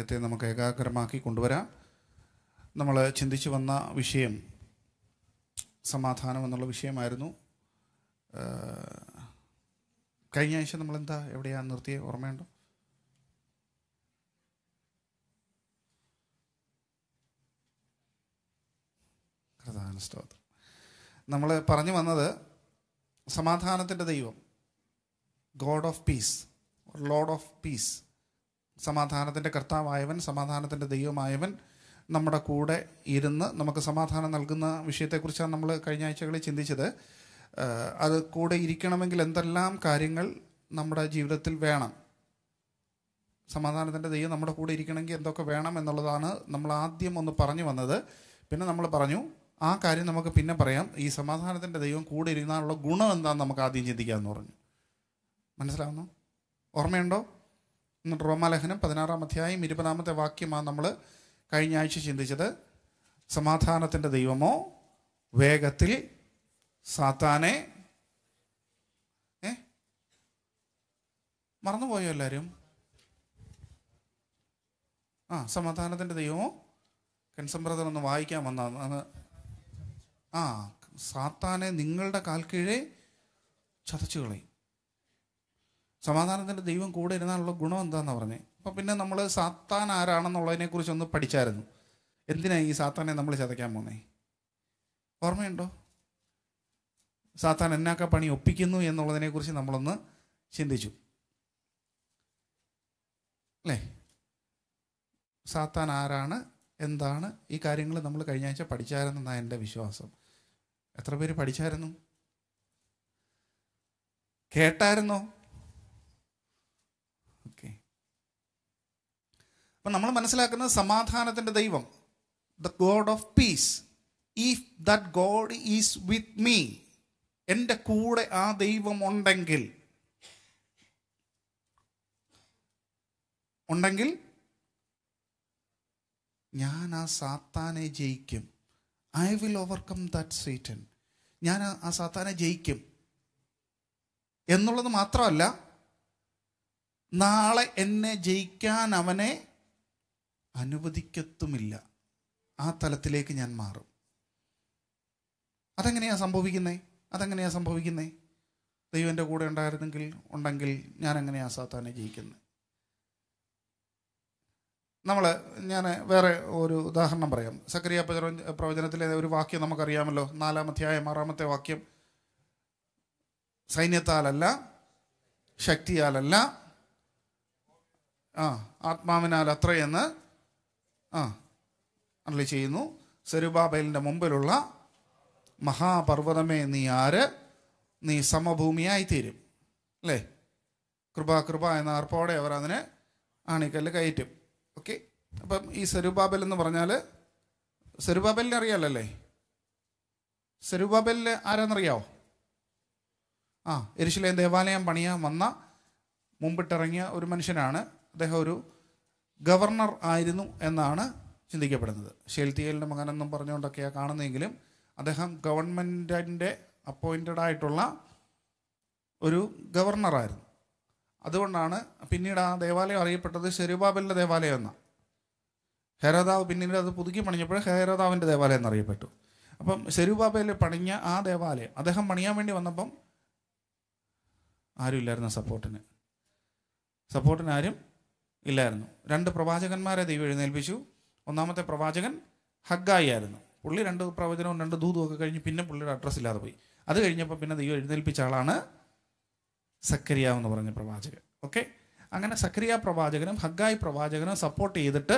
ഹൃദയത്തെ നമുക്ക് ഏകാഗ്രമാക്കി കൊണ്ടുവരാം നമ്മൾ ചിന്തിച്ചു വന്ന വിഷയം സമാധാനം എന്നുള്ള വിഷയമായിരുന്നു ആ, കഴിഞ്ഞ ആഴ്ച നമ്മൾ എന്താ എവിടെയാ നിർത്തിയ ഓർമ്മയുണ്ടോ പ്രധാന സ്തോത്രം നമ്മൾ പറഞ്ഞു വന്നത് സമാധാനത്തിൻ്റെ ദൈവം God of peace lord of peace സമാധാനത്തിൻ്റെ കർത്താവായവൻ സമാധാനത്തിൻ്റെ ദൈവമായവൻ നമ്മുടെ കൂടെ ഇരുന്ന് നമുക്ക് സമാധാനം നൽകുന്ന വിഷയത്തെക്കുറിച്ചാണ് നമ്മൾ കഴിഞ്ഞ ആഴ്ചകളിൽ ചിന്തിച്ചത് ആഹ് അത് കൂടെ ഇരിക്കണമെങ്കിൽ എന്തെല്ലാം കാര്യങ്ങൾ നമ്മുടെ ജീവിതത്തിൽ വേണം സമാധാനത്തിൻ്റെ ദൈവം നമ്മുടെ കൂടെ ഇരിക്കണമെങ്കിൽ എന്തൊക്കെ വേണം എന്നുള്ളതാണ് നമ്മൾ ആദ്യം ഒന്ന് പറഞ്ഞു വന്നത് പിന്നെ നമ്മൾ പറഞ്ഞു ആ കാര്യം നമുക്ക് പിന്നെ പറയാം ഈ സമാധാനത്തിൻ്റെ ദൈവം കൂടെ ഇരുന്നാലുള്ള ഗുണം എന്താണെന്ന് നമുക്ക് ആദ്യം ചിന്തിക്കാമെന്ന് പറഞ്ഞു മനസ്സിലാവുന്നു ഓർമ്മയുണ്ടോ എന്നിട്ട് റോമാലേഖനം പതിനാറാം അധ്യായം ഇരുപതാമത്തെ വാക്യമാണ് നമ്മൾ കഴിഞ്ഞ ആഴ്ച ചിന്തിച്ചത് സമാധാനത്തിൻ്റെ ദൈവമോ വേഗത്തിൽ സാത്താനെ ഏ മറന്നുപോയോ എല്ലാവരും ആ സമാധാനത്തിൻ്റെ ദൈവമോ കെൻസം ബ്രദർ ഒന്ന് വായിക്കാൻ വന്നതാണ് ആ സാത്താനെ നിങ്ങളുടെ കാൽ കീഴേ ചതച്ചു കളയും സമാധാനത്തിൻ്റെ ദൈവം കൂടെ ഇരുന്നാലുള്ള ഗുണം എന്താണെന്ന് പറഞ്ഞേ അപ്പം പിന്നെ നമ്മൾ സാത്താൻ ആരാണെന്നുള്ളതിനെക്കുറിച്ച് ഒന്ന് പഠിച്ചായിരുന്നു എന്തിനാ ഈ സാത്താനെ നമ്മൾ ചതയ്ക്കാൻ പോന്നേ ഓർമ്മയുണ്ടോ സാത്താൻ എന്നാക്ക പണി ഒപ്പിക്കുന്നു എന്നുള്ളതിനെക്കുറിച്ച് നമ്മളൊന്ന് ചിന്തിച്ചു അല്ലേ സാത്താൻ ആരാണ് എന്താണ് ഈ കാര്യങ്ങൾ നമ്മൾ കഴിഞ്ഞ ആഴ്ച പഠിച്ചായിരുന്നെന്നാണ് എൻ്റെ വിശ്വാസം എത്ര പേര് പഠിച്ചായിരുന്നു കേട്ടായിരുന്നോ ഓക്കെ അപ്പം നമ്മൾ മനസ്സിലാക്കുന്നത് സമാധാനത്തിൻ്റെ ദൈവം the God of peace if that God is with me എൻ്റെ കൂടെ ആ ദൈവം ഉണ്ടെങ്കിൽ ഉണ്ടെങ്കിൽ ഞാൻ ആ സാത്താനെ ജയിക്കും I will overcome that Satan ഞാൻ ആ- ആ സാത്താനെ ജയിക്കും എന്നുള്ളത് മാത്രമല്ല നാളെ എന്നെ ജയിക്കാൻ അവനെ അനുവദിക്കത്തുമില്ല ആ തലത്തിലേക്ക് ഞാൻ മാറും അതെങ്ങനെയാ സംഭവിക്കുന്നേ അതെങ്ങനെയാ സംഭവിക്കുന്നേ ദൈവം എൻ്റെ കൂടെ ഉണ്ടായിരുന്നെങ്കിൽ ഉണ്ടെങ്കിൽ ഞാൻ എങ്ങനെയാ സാത്താനെ ജയിക്കുന്നത് നമ്മൾ ഞാൻ വേറെ ഒരു ഉദാഹരണം പറയാം സക്രിയ പ്രവചന- പ്രവചനത്തിലെ ഒരു വാക്യം നമുക്കറിയാമല്ലോ നാലാം അധ്യായം ആറാമത്തെ വാക്യം സൈന്യത്താലല്ല ശക്തിയാലല്ല ആ ആത്മാവിനാൽ അത്രയെന്ന് ആ അരളി ചെയ്യുന്നു സെരുബാബേലിൻ്റെ മുമ്പിലുള്ള മഹാപർവ്വതമേ നീ ആര് നീ സമഭൂമിയായി തീരും അല്ലേ കൃപ കൃപ എന്ന അർപ്പോടെ അവർ അതിനെ ആണിക്കല്ല് കയറ്റും ഓക്കെ അപ്പം ഈ സെരുബാബൽ എന്ന് പറഞ്ഞാൽ സെരുബാബലിനെ അറിയാലല്ലേ സെരുബാബലിന് ആരാന്നറിയാവോ ആ എരിശിലേം ദേവാലയം പണിയാൻ വന്ന മുമ്പിട്ടിറങ്ങിയ ഒരു മനുഷ്യനാണ് അദ്ദേഹം ഒരു ഗവർണർ ആയിരുന്നു എന്നാണ് ചിന്തിക്കപ്പെടുന്നത് ഷെൽത്തിയലിൻ്റെ മകനെന്നും പറഞ്ഞുകൊണ്ടൊക്കെയാണ് കാണുന്നതെങ്കിലും അദ്ദേഹം ഗവൺമെൻറ്റിൻ്റെ അപ്പോയിൻറ്റഡ് ആയിട്ടുള്ള ഒരു ഗവർണറായിരുന്നു അതുകൊണ്ടാണ് പിന്നീട് ആ ദേവാലയം അറിയപ്പെട്ടത് ഷെരുബാബലിൻ്റെ ദേവാലയം എന്നാണ് ഹേരോദാവ് പിന്നീട് അത് പുതുക്കി പണിഞ്ഞപ്പോൾ ഹേരോദാവിൻ്റെ ദേവാലയം എന്നറിയപ്പെട്ടു അപ്പം ഷെരുബാബയിൽ പണിഞ്ഞ ആ ദേവാലയം അദ്ദേഹം പണിയാൻ വേണ്ടി വന്നപ്പം ആരും ഇല്ലായിരുന്നു സപ്പോർട്ടിന് സപ്പോർട്ടിന് ആരും ഇല്ലായിരുന്നു രണ്ട് പ്രവാചകന്മാരെ ദൈവം എഴുന്നേൽപ്പിച്ചു ഒന്നാമത്തെ പ്രവാചകൻ ഹഗ്ഗായി ആയിരുന്നു പുള്ളി രണ്ട് പ്രവചനവും രണ്ട് ദൂതും ഒക്കെ കഴിഞ്ഞ് പിന്നെ പുള്ളിയുടെ അഡ്രസ്സ് ഇല്ലാതെ പോയി അത് കഴിഞ്ഞപ്പോൾ പിന്നെ ദൈവം എഴുന്നേൽപ്പിച്ച ആളാണ് സക്കരിയ എന്ന് പറഞ്ഞ പ്രവാചകൻ ഓക്കെ അങ്ങനെ സക്രിയ പ്രവാചകനും ഹഗ്ഗായി പ്രവാചകനും സപ്പോർട്ട് ചെയ്തിട്ട്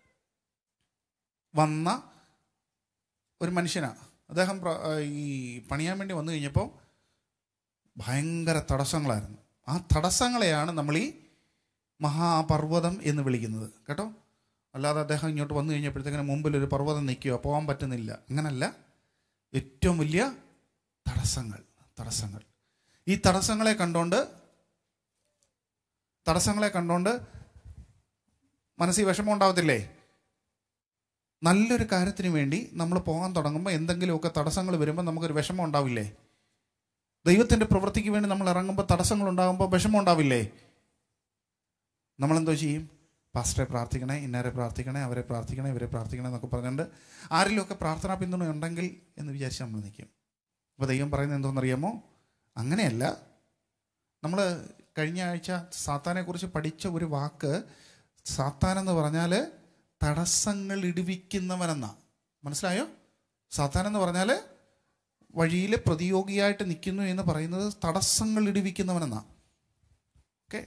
വന്ന ഒരു മനുഷ്യനാണ് അദ്ദേഹം പ്ര- ഈ പണിയാൻ വേണ്ടി വന്നു കഴിഞ്ഞപ്പോൾ ഭയങ്കര തടസ്സങ്ങളായിരുന്നു ആ തടസ്സങ്ങളെയാണ് നമ്മൾ ഈ മഹാപർവ്വതം എന്ന് വിളിക്കുന്നത് കേട്ടോ അല്ലാതെ അദ്ദേഹം ഇങ്ങോട്ട് വന്നു കഴിഞ്ഞപ്പോഴത്തേക്കിന് മുമ്പിൽ ഒരു പർവ്വതം നിൽക്കുക പോകാൻ പറ്റുന്നില്ല അങ്ങനല്ല ഏറ്റവും വലിയ തടസ്സങ്ങൾ തടസ്സങ്ങൾ ഈ തടസ്സങ്ങളെ കണ്ടുകൊണ്ട് തടസ്സങ്ങളെ കണ്ടുകൊണ്ട് മനസ്സിൽ വിഷമം ഉണ്ടാവത്തില്ലേ നല്ലൊരു കാര്യത്തിന് വേണ്ടി നമ്മൾ പോകാൻ തുടങ്ങുമ്പോൾ എന്തെങ്കിലുമൊക്കെ തടസ്സങ്ങൾ വരുമ്പോൾ നമുക്കൊരു വിഷമം ഉണ്ടാവില്ലേ ദൈവത്തിൻ്റെ പ്രവൃത്തിക്ക് വേണ്ടി നമ്മൾ ഇറങ്ങുമ്പോൾ തടസ്സങ്ങൾ ഉണ്ടാകുമ്പോൾ വിഷമം ഉണ്ടാവില്ലേ നമ്മളെന്തോ ചെയ്യും പാസ്റ്ററെ പ്രാർത്ഥിക്കണേ ഇന്നരെ പ്രാർത്ഥിക്കണേ അവരെ പ്രാർത്ഥിക്കണേ ഇവരെ പ്രാർത്ഥിക്കണേ എന്നൊക്കെ പറഞ്ഞുകൊണ്ട് ആരെങ്കിലുമൊക്കെ പ്രാർത്ഥനാ പിന്തുണ ഉണ്ടെങ്കിൽ എന്ന് വിചാരിച്ച് നമ്മൾ നിൽക്കും അപ്പോൾ ദൈവം പറയുന്നത് എന്തോന്നറിയാമോ അങ്ങനെയല്ല നമ്മൾ കഴിഞ്ഞ ആഴ്ച സാത്താനെക്കുറിച്ച് പഠിച്ച ഒരു വാക്ക് സാത്താൻ എന്ന് പറഞ്ഞാൽ തടസ്സങ്ങൾ ഇടിവിക്കുന്നവനെന്നാ മനസ്സിലായോ സാത്താൻ എന്ന് പറഞ്ഞാൽ വഴിയിൽ പ്രതിയോഗിയായിട്ട് നിൽക്കുന്നു എന്ന് പറയുന്നത് തടസ്സങ്ങൾ ഇടിവിക്കുന്നവനെന്നാ ഓക്കെ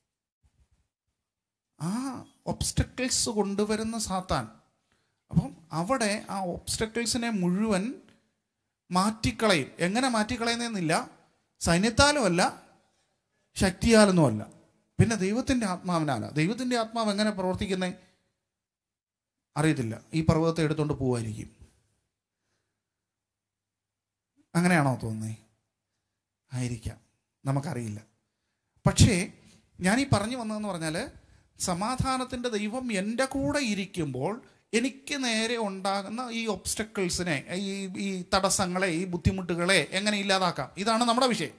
ആ ഒബ്സ്റ്റക്കിൾസ് കൊണ്ടുവരുന്ന സാത്താൻ അപ്പം അവിടെ ആ ഒബ്സ്റ്റക്കിൾസിനെ മുഴുവൻ മാറ്റിക്കളയും എങ്ങനെ മാറ്റിക്കളയുന്നതെന്നില്ല സൈന്യത്താലുമല്ല ശക്തിയാലൊന്നുമല്ല പിന്നെ ദൈവത്തിൻ്റെ ആത്മാവിനാല ദൈവത്തിൻ്റെ ആത്മാവ് എങ്ങനെ പ്രവർത്തിക്കുന്നേ അറിയത്തില്ല ഈ പർവ്വതത്തെ എടുത്തുകൊണ്ട് പോവായിരിക്കും അങ്ങനെയാണോ തോന്നുന്നേ ആയിരിക്കാം നമുക്കറിയില്ല പക്ഷേ ഞാൻ ഈ പറഞ്ഞു വന്നതെന്ന് പറഞ്ഞാൽ സമാധാനത്തിൻ്റെ ദൈവം എൻ്റെ കൂടെ ഇരിക്കുമ്പോൾ എനിക്ക് നേരെ ഉണ്ടാകുന്ന ഈ ഒബ്സ്റ്റക്കിൾസിനെ ഈ ഈ തടസ്സങ്ങളെ ഈ ബുദ്ധിമുട്ടുകളെ എങ്ങനെ ഇല്ലാതാക്കാം ഇതാണ് നമ്മുടെ വിഷയം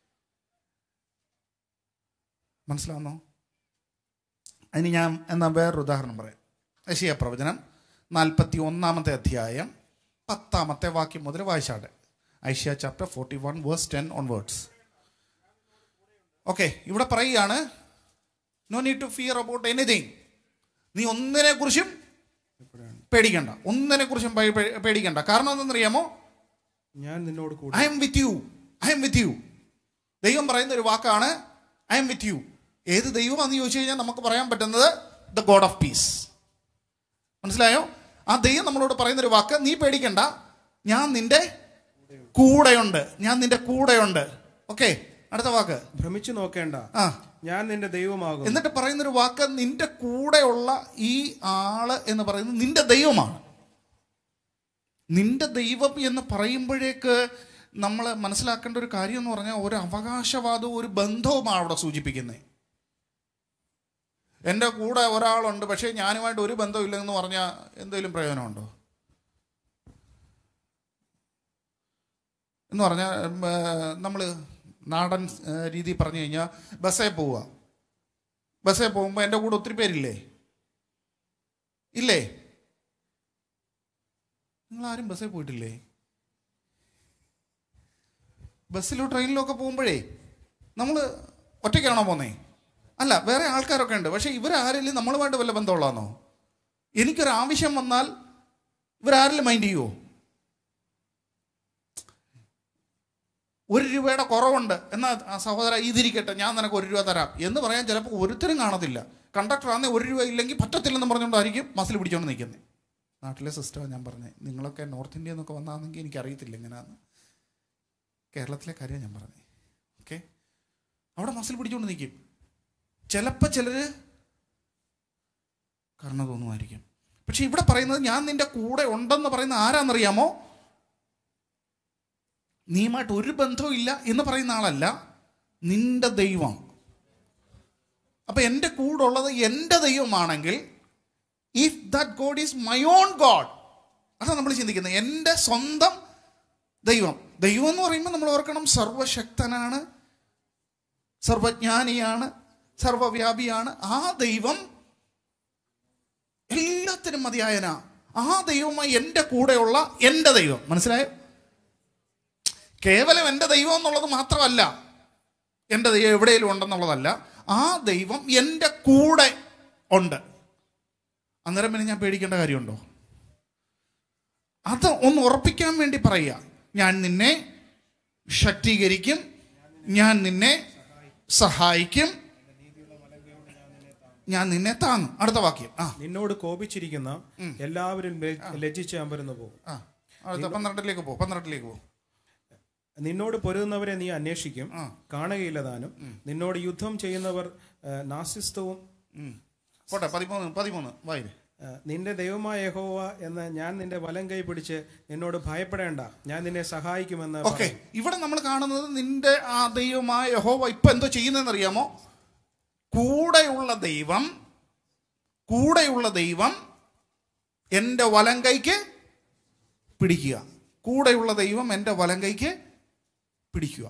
മനസ്സിലാവുന്നോ അതിന് ഞാൻ എന്നാൽ വേറൊരു ഉദാഹരണം പറയാം യശയ പ്രവചനം നാൽപ്പത്തി ഒന്നാമത്തെ അധ്യായം പത്താമത്തെ വാക്യം മുതൽ വായിച്ചാട്ടെ Isaiah chapter forty one verse ten on words okay ഇവിടെ പറയുകയാണ് no need to fear about anything നീ ഒന്നിനെ കുറിച്ചും പേടിക്കണ്ട ഒന്നിനെ കുറിച്ചും പേടിക്കണ്ട കാരണം എന്തെന്നറിയാമോ ഞാൻ നിന്നോട് കൂടെ I am with you I am with you ദൈവം പറയുന്ന ഒരു വാക്കാണ് ഐ എം വിത്ത് യു ഏത് ദൈവമാണെന്ന് ചോദിച്ചു കഴിഞ്ഞാൽ നമുക്ക് പറയാൻ പറ്റുന്നത് ദ ഗോഡ് ഓഫ് പീസ് മനസ്സിലായോ ആ ദൈവം നമ്മളോട് പറയുന്ന ഒരു വാക്ക് നീ പേടിക്കണ്ട ഞാൻ നിന്റെ കൂടെയുണ്ട് ഞാൻ നിന്റെ കൂടെയുണ്ട് ഓക്കെ അടുത്ത വാക്ക് ഭ്രമിച്ചു നോക്കേണ്ട ആ ഞാൻ നിന്റെ ദൈവമാകും എന്നിട്ട് പറയുന്നൊരു വാക്ക് നിന്റെ കൂടെയുള്ള ഈ ആള് എന്ന് പറയുന്നത് നിന്റെ ദൈവമാണ് നിന്റെ ദൈവം എന്ന് പറയുമ്പോഴേക്ക് നമ്മൾ മനസ്സിലാക്കേണ്ട ഒരു കാര്യം എന്ന് പറഞ്ഞാൽ ഒരു അവകാശവാദവും ഒരു ബന്ധവുമാണ് അവിടെ സൂചിപ്പിക്കുന്നത് എൻ്റെ കൂടെ ഒരാളുണ്ട് പക്ഷേ ഞാനുമായിട്ട് ഒരു ബന്ധമില്ലെന്ന് പറഞ്ഞാൽ എന്തെങ്കിലും പ്രയോജനമുണ്ടോ എന്ന് പറഞ്ഞാൽ നമ്മൾ നാടൻ ഏഹ്, രീതി പറഞ്ഞു കഴിഞ്ഞാൽ ബസ്സേ പോവുക ബസ്സേ പോകുമ്പോൾ എൻ്റെ കൂടെ ഒത്തിരി പേരില്ലേ ഇല്ലേ നിങ്ങൾ ആരും ബസ്സിൽ പോയിട്ടില്ലേ ബസ്സിലോ ട്രെയിനിലോ ഒക്കെ പോകുമ്പോഴേ നമ്മൾ ഒറ്റയ്ക്കാണോ പോന്നേ അല്ല വേറെ ആൾക്കാരൊക്കെ ഉണ്ട് പക്ഷേ ഇവരാരെങ്കിലും നമ്മളുമായിട്ട് വല്ല ബന്ധമുള്ളതാണോ എനിക്കൊരു ആവശ്യം വന്നാൽ ഇവരാരെങ്കിലും മൈൻഡ് ചെയ്യുമോ ഒരു രൂപയുടെ കുറവുണ്ട് എന്നാൽ ആ സഹോദര ഇതിരിക്കട്ടെ ഞാൻ നിനക്ക് ഒരു രൂപ തരാം എന്ന് പറയാൻ ചിലപ്പോൾ ഒരുത്തരും കാണത്തില്ല കണ്ടക്ടർ ആണെങ്കിൽ ഒരു രൂപ ഇല്ലെങ്കിൽ പറ്റത്തില്ലെന്ന് പറഞ്ഞുകൊണ്ടായിരിക്കും ബസ്സിൽ പിടിച്ചുകൊണ്ട് നിൽക്കുന്നത് നാട്ടിലെ സിസ്റ്റമാണ് ഞാൻ പറഞ്ഞത് നിങ്ങളൊക്കെ നോർത്ത് ഇന്ത്യ എന്നൊക്കെ വന്നാണെങ്കിൽ എനിക്കറിയത്തില്ല എങ്ങനെയാന്ന് കേരളത്തിലെ കാര്യം ഞാൻ പറഞ്ഞത് ഓക്കെ അവിടെ മസിൽ പിടിച്ചുകൊണ്ട് നിൽക്കും ചിലപ്പോൾ ചിലർ കാരണം തോന്നുമായിരിക്കും പക്ഷെ ഇവിടെ പറയുന്നത് ഞാൻ നിന്റെ കൂടെ ഉണ്ടെന്ന് പറയുന്ന ആരാന്നറിയാമോ നീയുമായിട്ട് ഒരു ബന്ധവും ഇല്ല എന്ന് പറയുന്ന ആളല്ല നിന്റെ ദൈവം അപ്പൊ എൻ്റെ കൂടെ ഉള്ളത് എൻ്റെ ദൈവമാണെങ്കിൽ if that God is my own God അതാണ് നമ്മൾ ചിന്തിക്കുന്നത് എൻ്റെ സ്വന്തം ദൈവം ദൈവം എന്ന് പറയുമ്പോൾ നമ്മൾ ഓർക്കണം സർവശക്തനാണ് സർവജ്ഞാനിയാണ് സർവവ്യാപിയാണ് ആ ദൈവം എല്ലാത്തിനും മതിയായനാ ആ ദൈവമായി എൻ്റെ കൂടെയുള്ള എൻ്റെ ദൈവം മനസ്സിലായോ കേവലം എൻ്റെ ദൈവം എന്നുള്ളത് മാത്രമല്ല എൻ്റെ ദൈവം എവിടെയെങ്കിലും ഉണ്ടെന്നുള്ളതല്ല ആ ദൈവം എൻ്റെ കൂടെ ഉണ്ട് അന്നേരം പിന്നെ ഞാൻ പേടിക്കേണ്ട കാര്യമുണ്ടോ അത് ഒന്ന് ഉറപ്പിക്കാൻ വേണ്ടി പറയുക ഞാൻ നിന്നെ ശക്തീകരിക്കും ഞാൻ നിന്നെ സഹായിക്കും ഞാൻ നിന്നെ താങ്ങും അടുത്ത വാക്യം ആ നിന്നോട് കോപിച്ചിരിക്കുന്ന എല്ലാവരും ലജ്ജ- ലജ്ജിച്ച് അമ്പരന്ന് പോകും ആ അടുത്ത പന്ത്രണ്ടിലേക്ക് പോ പന്ത്രണ്ടിലേക്ക് പോ നിന്നോട് പൊരുതുന്നവരെ നീ അന്വേഷിക്കും ആ. കാണുകയില്ല താനും നിന്നോട് യുദ്ധം ചെയ്യുന്നവർ ആ, നാസിസ്തവും ഉം. പോട്ടെ പതിമൂന്ന് പതിമൂന്ന് വായിര് ആ, നിന്റെ ദൈവമായ യഹോവ എന്ന് ഞാൻ നിന്റെ വലം കൈ പിടിച്ച് നിന്നോട് ഭയപ്പെടേണ്ട ഞാൻ നിന്നെ സഹായിക്കുമെന്ന് ഓക്കെ ഇവിടെ നമ്മൾ കാണുന്നത് നിന്റെ ആ ദൈവമായ യഹോവ ഇപ്പൊ എന്തോ ചെയ്യുന്നതെന്ന് അറിയാമോ കൂടെയുള്ള ദൈവം കൂടെയുള്ള ദൈവം എൻ്റെ വലം കൈക്ക് പിടിക്കുക കൂടെയുള്ള ദൈവം എൻ്റെ വലം കൈക്ക് പിടിക്കുക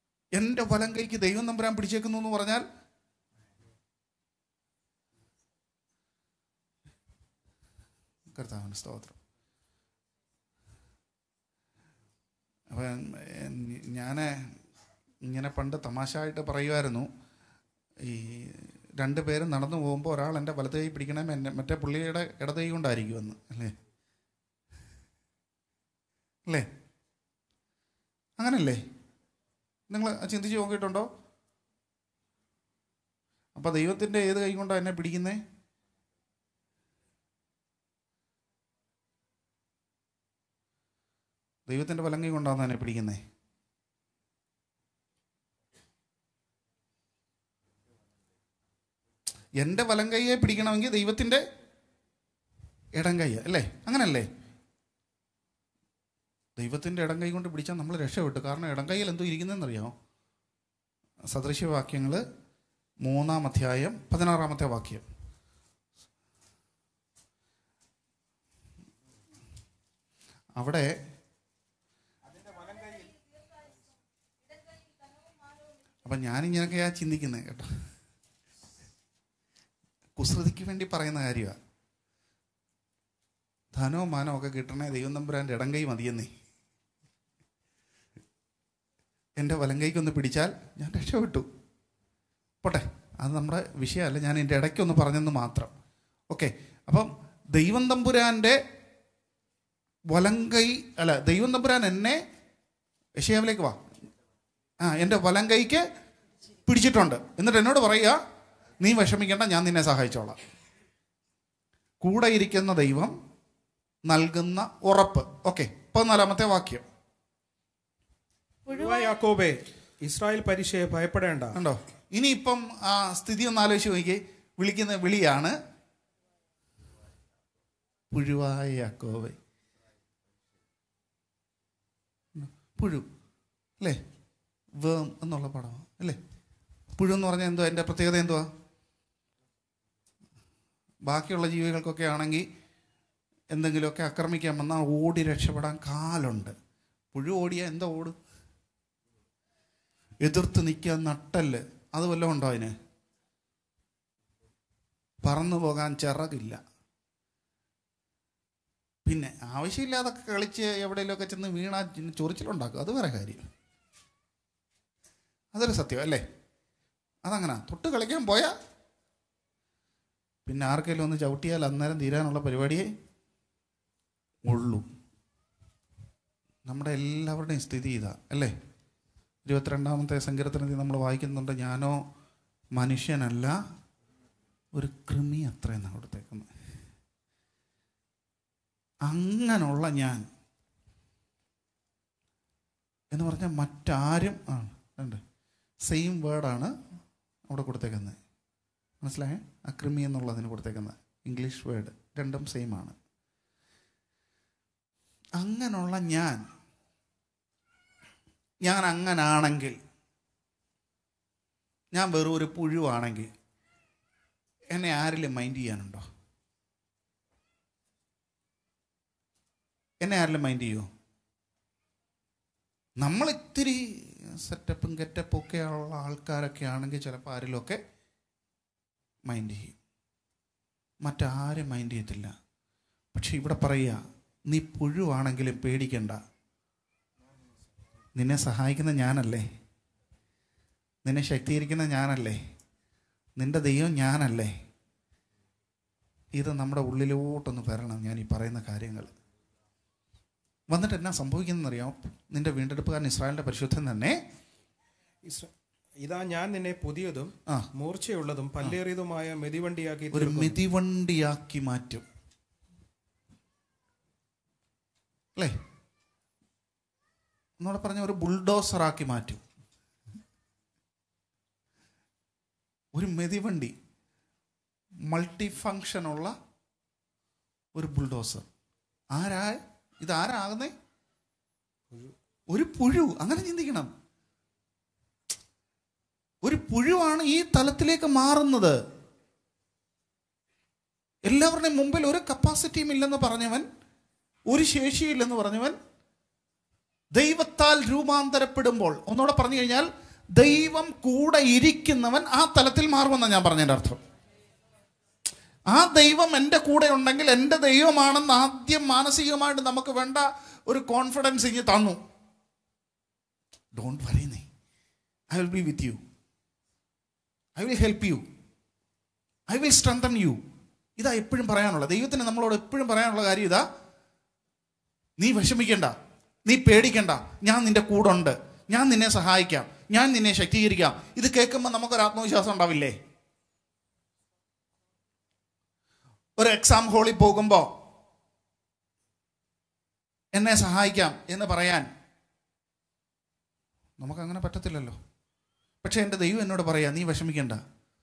എൻ്റെ വലം കൈക്ക് ദൈവം നമ്പരാൻ പിടിച്ചേക്കുന്നു എന്ന് പറഞ്ഞാൽ കർത്താവിന് സ്തോത്രം അപ്പം ഞാൻ ഇങ്ങനെ പണ്ട് തമാശയായിട്ട് പറയുമായിരുന്നു ഈ രണ്ട് പേരും നടന്നു പോകുമ്പോൾ ഒരാൾ എൻ്റെ വലത് കൈ പിടിക്കണേ എന്നെ മറ്റേ പുള്ളിയുടെ ഇടത് കൈ കൊണ്ടായിരിക്കുമെന്ന് അല്ലേ അല്ലേ അങ്ങനല്ലേ നിങ്ങൾ ചിന്തിച്ച് നോക്കിയിട്ടുണ്ടോ അപ്പം ദൈവത്തിൻ്റെ ഏത് കൈ കൊണ്ടാണ് എന്നെ പിടിക്കുന്നേ ദൈവത്തിൻ്റെ വലം കൈ കൊണ്ടാണ് എന്നെ പിടിക്കുന്നേ എൻ്റെ വലം കൈയെ പിടിക്കണമെങ്കിൽ ദൈവത്തിൻ്റെ ഇടം കൈ അല്ലേ അങ്ങനല്ലേ ദൈവത്തിൻ്റെ ഇടം കൈ കൊണ്ട് പിടിച്ചാൽ നമ്മൾ രക്ഷപ്പെട്ടു കാരണം ഇടം കൈയിൽ എന്തോ ഇരിക്കുന്നതെന്നറിയാമോ സദൃശ്യവാക്യങ്ങൾ മൂന്നാം അധ്യായം പതിനാറാമത്തെ വാക്യം അവിടെ അപ്പം ഞാനിങ്ങനെയൊക്കെയാ ചിന്തിക്കുന്നത് കേട്ടോ കുസൃതിക്ക് വേണ്ടി പറയുന്ന കാര്യമാണ് ധനോ മാനോ ഒക്കെ കിട്ടണേ ദൈവം തമ്പുരാൻ്റെ ഇടം കൈ മതിയെന്നേ എൻ്റെ വലം കൈക്കൊന്ന് പിടിച്ചാൽ ഞാൻ രക്ഷപ്പെട്ടു പോട്ടെ അത് നമ്മുടെ വിഷയമല്ല ഞാൻ എൻ്റെ ഇടയ്ക്കൊന്ന് പറഞ്ഞെന്ന് മാത്രം ഓക്കെ അപ്പം ദൈവം തമ്പുരാൻ്റെ വലം കൈ അല്ല ദൈവം തമ്പുരാൻ എന്നെ യശയാവിലേക്ക് വാ ആ എൻ്റെ വലം കൈക്ക് പിടിച്ചിട്ടുണ്ട് എന്നിട്ട് എന്നോട് പറയുക നീ വിഷമിക്കേണ്ട ഞാൻ നിന്നെ സഹായിച്ചോളാം കൂടെ ഇരിക്കുന്ന ദൈവം നൽകുന്ന ഉറപ്പ് ഓക്കെ പതിനാലാമത്തെ വാക്യം പുഴുവായ യാക്കോബേ ഇസ്രായേൽ പരീക്ഷയെ ഭയപ്പെടേണ്ട കണ്ടോ ഇനിയിപ്പം ആ സ്ഥിതി ഒന്ന് ആലോചിച്ച് നോക്കി വിളിക്കുന്ന വിളിയാണ് പുഴുവായ യാക്കോവെ പുഴു അല്ലേ വേം എന്നുള്ള പടമാണ് അല്ലേ പുഴു എന്ന് പറഞ്ഞാൽ എന്തുവാ എൻ്റെ പ്രത്യേകത എന്തുവാ ബാക്കിയുള്ള ജീവികൾക്കൊക്കെ ആണെങ്കിൽ എന്തെങ്കിലുമൊക്കെ ആക്രമിക്കാൻ വന്നാൽ ഓടി രക്ഷപ്പെടാൻ കാലുണ്ട് പുഴു ഓടിയാൽ എന്താ ഓടും എതിർത്ത് നിൽക്കാൻ നട്ടല് അത് വല്ലതും ഉണ്ടോ അതിന് പറന്നു പോകാൻ ചിറകില്ല പിന്നെ ആവശ്യമില്ലാതൊക്കെ കളിച്ച് എവിടെയെങ്കിലുമൊക്കെ ചെന്ന് വീണാ പിന്നെ ചൊറിച്ചിലുണ്ടാക്കും അത് വേറെ കാര്യം അതൊരു സത്യം അല്ലേ അതങ്ങനെ തൊട്ട് കളിക്കാൻ പോയാ പിന്നെ ആർക്കെങ്കിലും ഒന്ന് ചവിട്ടിയാൽ അന്നേരം തീരാനുള്ള പരിപാടിയേ ഉള്ളൂ നമ്മുടെ എല്ലാവരുടെയും സ്ഥിതി ഇതാ അല്ലേ ഇരുപത്തിരണ്ടാമത്തെ സങ്കീർത്തനത്തിൽ നമ്മൾ വായിക്കുന്നുണ്ട് ഞാനോ മനുഷ്യനല്ല ഒരു കൃമി അത്രയെന്നാണ് കൊടുത്തേക്കുന്നത് അങ്ങനെയുള്ള ഞാൻ എന്ന് പറഞ്ഞാൽ മറ്റാരും ആ ഉണ്ട് സെയിം വേർഡാണ് അവിടെ കൊടുത്തേക്കുന്നത് മനസ്സിലായേ ആ കൃമി എന്നുള്ളതിന് കൊടുത്തേക്കുന്നത് ഇംഗ്ലീഷ് വേർഡ് രണ്ടും സെയിം ആണ് അങ്ങനെയുള്ള ഞാൻ ഞാൻ അങ്ങനാണെങ്കിൽ ഞാൻ വെറും ഒരു പുഴുവാണെങ്കിൽ എന്നെ ആരെങ്കിലും മൈൻഡ് ചെയ്യാനുണ്ടോ എന്നെ ആരെങ്കിലും മൈൻഡ് ചെയ്യുമോ നമ്മൾ ഇത്തിരി സെറ്റപ്പും ഗെറ്റപ്പും ഒക്കെ ഉള്ള ആൾക്കാരൊക്കെ ആണെങ്കിൽ ചിലപ്പോൾ ആരെങ്കിലുമൊക്കെ മൈൻഡ് ചെയ്യും മറ്റാരും മൈൻഡ് ചെയ്യത്തില്ല പക്ഷെ ഇവിടെ പറയുക നീ പുഴുവാണെങ്കിലും പേടിക്കണ്ട നിന്നെ സഹായിക്കുന്ന ഞാനല്ലേ നിന്നെ ശക്തീകരിക്കുന്ന ഞാനല്ലേ നിന്റെ ദൈവം ഞാനല്ലേ ഇത് നമ്മുടെ ഉള്ളിലോട്ടൊന്ന് വരണം ഞാൻ ഈ പറയുന്ന കാര്യങ്ങൾ വന്നിട്ട് എന്നാ സംഭവിക്കുന്നതെന്നറിയാം നിന്റെ വീണ്ടെടുപ്പുകാരൻ ഇസ്രായേലിന്റെ പരിശുദ്ധൻ തന്നെ ഇസ്ര- ഇതാ ഞാൻ നിന്നെ പുതിയതും ആ മൂർച്ചയുള്ളതും പല്ലേറിയതുമായ മെതിവണ്ടിയാക്കി ഒരു തീർക്കും. മിതിവണ്ടിയാക്കി മാറ്റും അല്ലേ എന്നോട് പറഞ്ഞ ഒരു ബുൾഡോസറാക്കി മാറ്റും ഒരു മെതിവണ്ടി മൾട്ടി ഫങ്ഷനുള്ള ഒരു ബുൾഡോസർ ആരാ ഇതാരാകുന്നേ ഒരു പുഴു അങ്ങനെ ചിന്തിക്കണം ഒരു പുഴുവാണ് ഈ തലത്തിലേക്ക് മാറുന്നത് എല്ലാവരുടെയും മുമ്പിൽ ഒരു കപ്പാസിറ്റിയും ഇല്ലെന്ന് പറഞ്ഞവൻ ഒരു ശേഷിയില്ലെന്ന് പറഞ്ഞവൻ ദൈവത്താൽ രൂപാന്തരപ്പെടുമ്പോൾ ഒന്നുകൂടെ പറഞ്ഞു കഴിഞ്ഞാൽ ദൈവം കൂടെ ഇരിക്കുന്നവൻ ആ തലത്തിൽ മാറുമെന്നാണ് ഞാൻ പറഞ്ഞതിൻ്റെ അർത്ഥം ആ ദൈവം എൻ്റെ കൂടെ ഉണ്ടെങ്കിൽ എൻ്റെ ദൈവമാണെന്ന് ആദ്യം മാനസികമായിട്ട് നമുക്ക് വേണ്ട ഒരു കോൺഫിഡൻസ് ഇങ്ങ് തന്നു ഡോണ്ട് പറയുന്നേ I will be with you I will help you I will strengthen you ഇതാ എപ്പോഴും പറയാനുള്ളത് ദൈവത്തിന് നമ്മളോട് എപ്പോഴും പറയാനുള്ള കാര്യം ഇതാ നീ വിഷമിക്കണ്ട നീ പേടിക്കണ്ട ഞാൻ നിന്റെ കൂടെ ഉണ്ട് ഞാൻ നിന്നെ സഹായിക്കാം ഞാൻ നിന്നെ ശക്തീകരിക്കാം ഇത് കേൾക്കുമ്പോൾ നമുക്കൊരു ആത്മവിശ്വാസം ഉണ്ടാവില്ലേ ഒരു എക്സാം ഹോളിൽ പോകുമ്പോൾ എന്നെ സഹായിക്കാം എന്ന് പറയാൻ നമുക്കങ്ങനെ പറ്റത്തില്ലല്ലോ പക്ഷെ എൻ്റെ ദൈവം എന്നോട് പറയാം നീ വിഷമിക്കണ്ട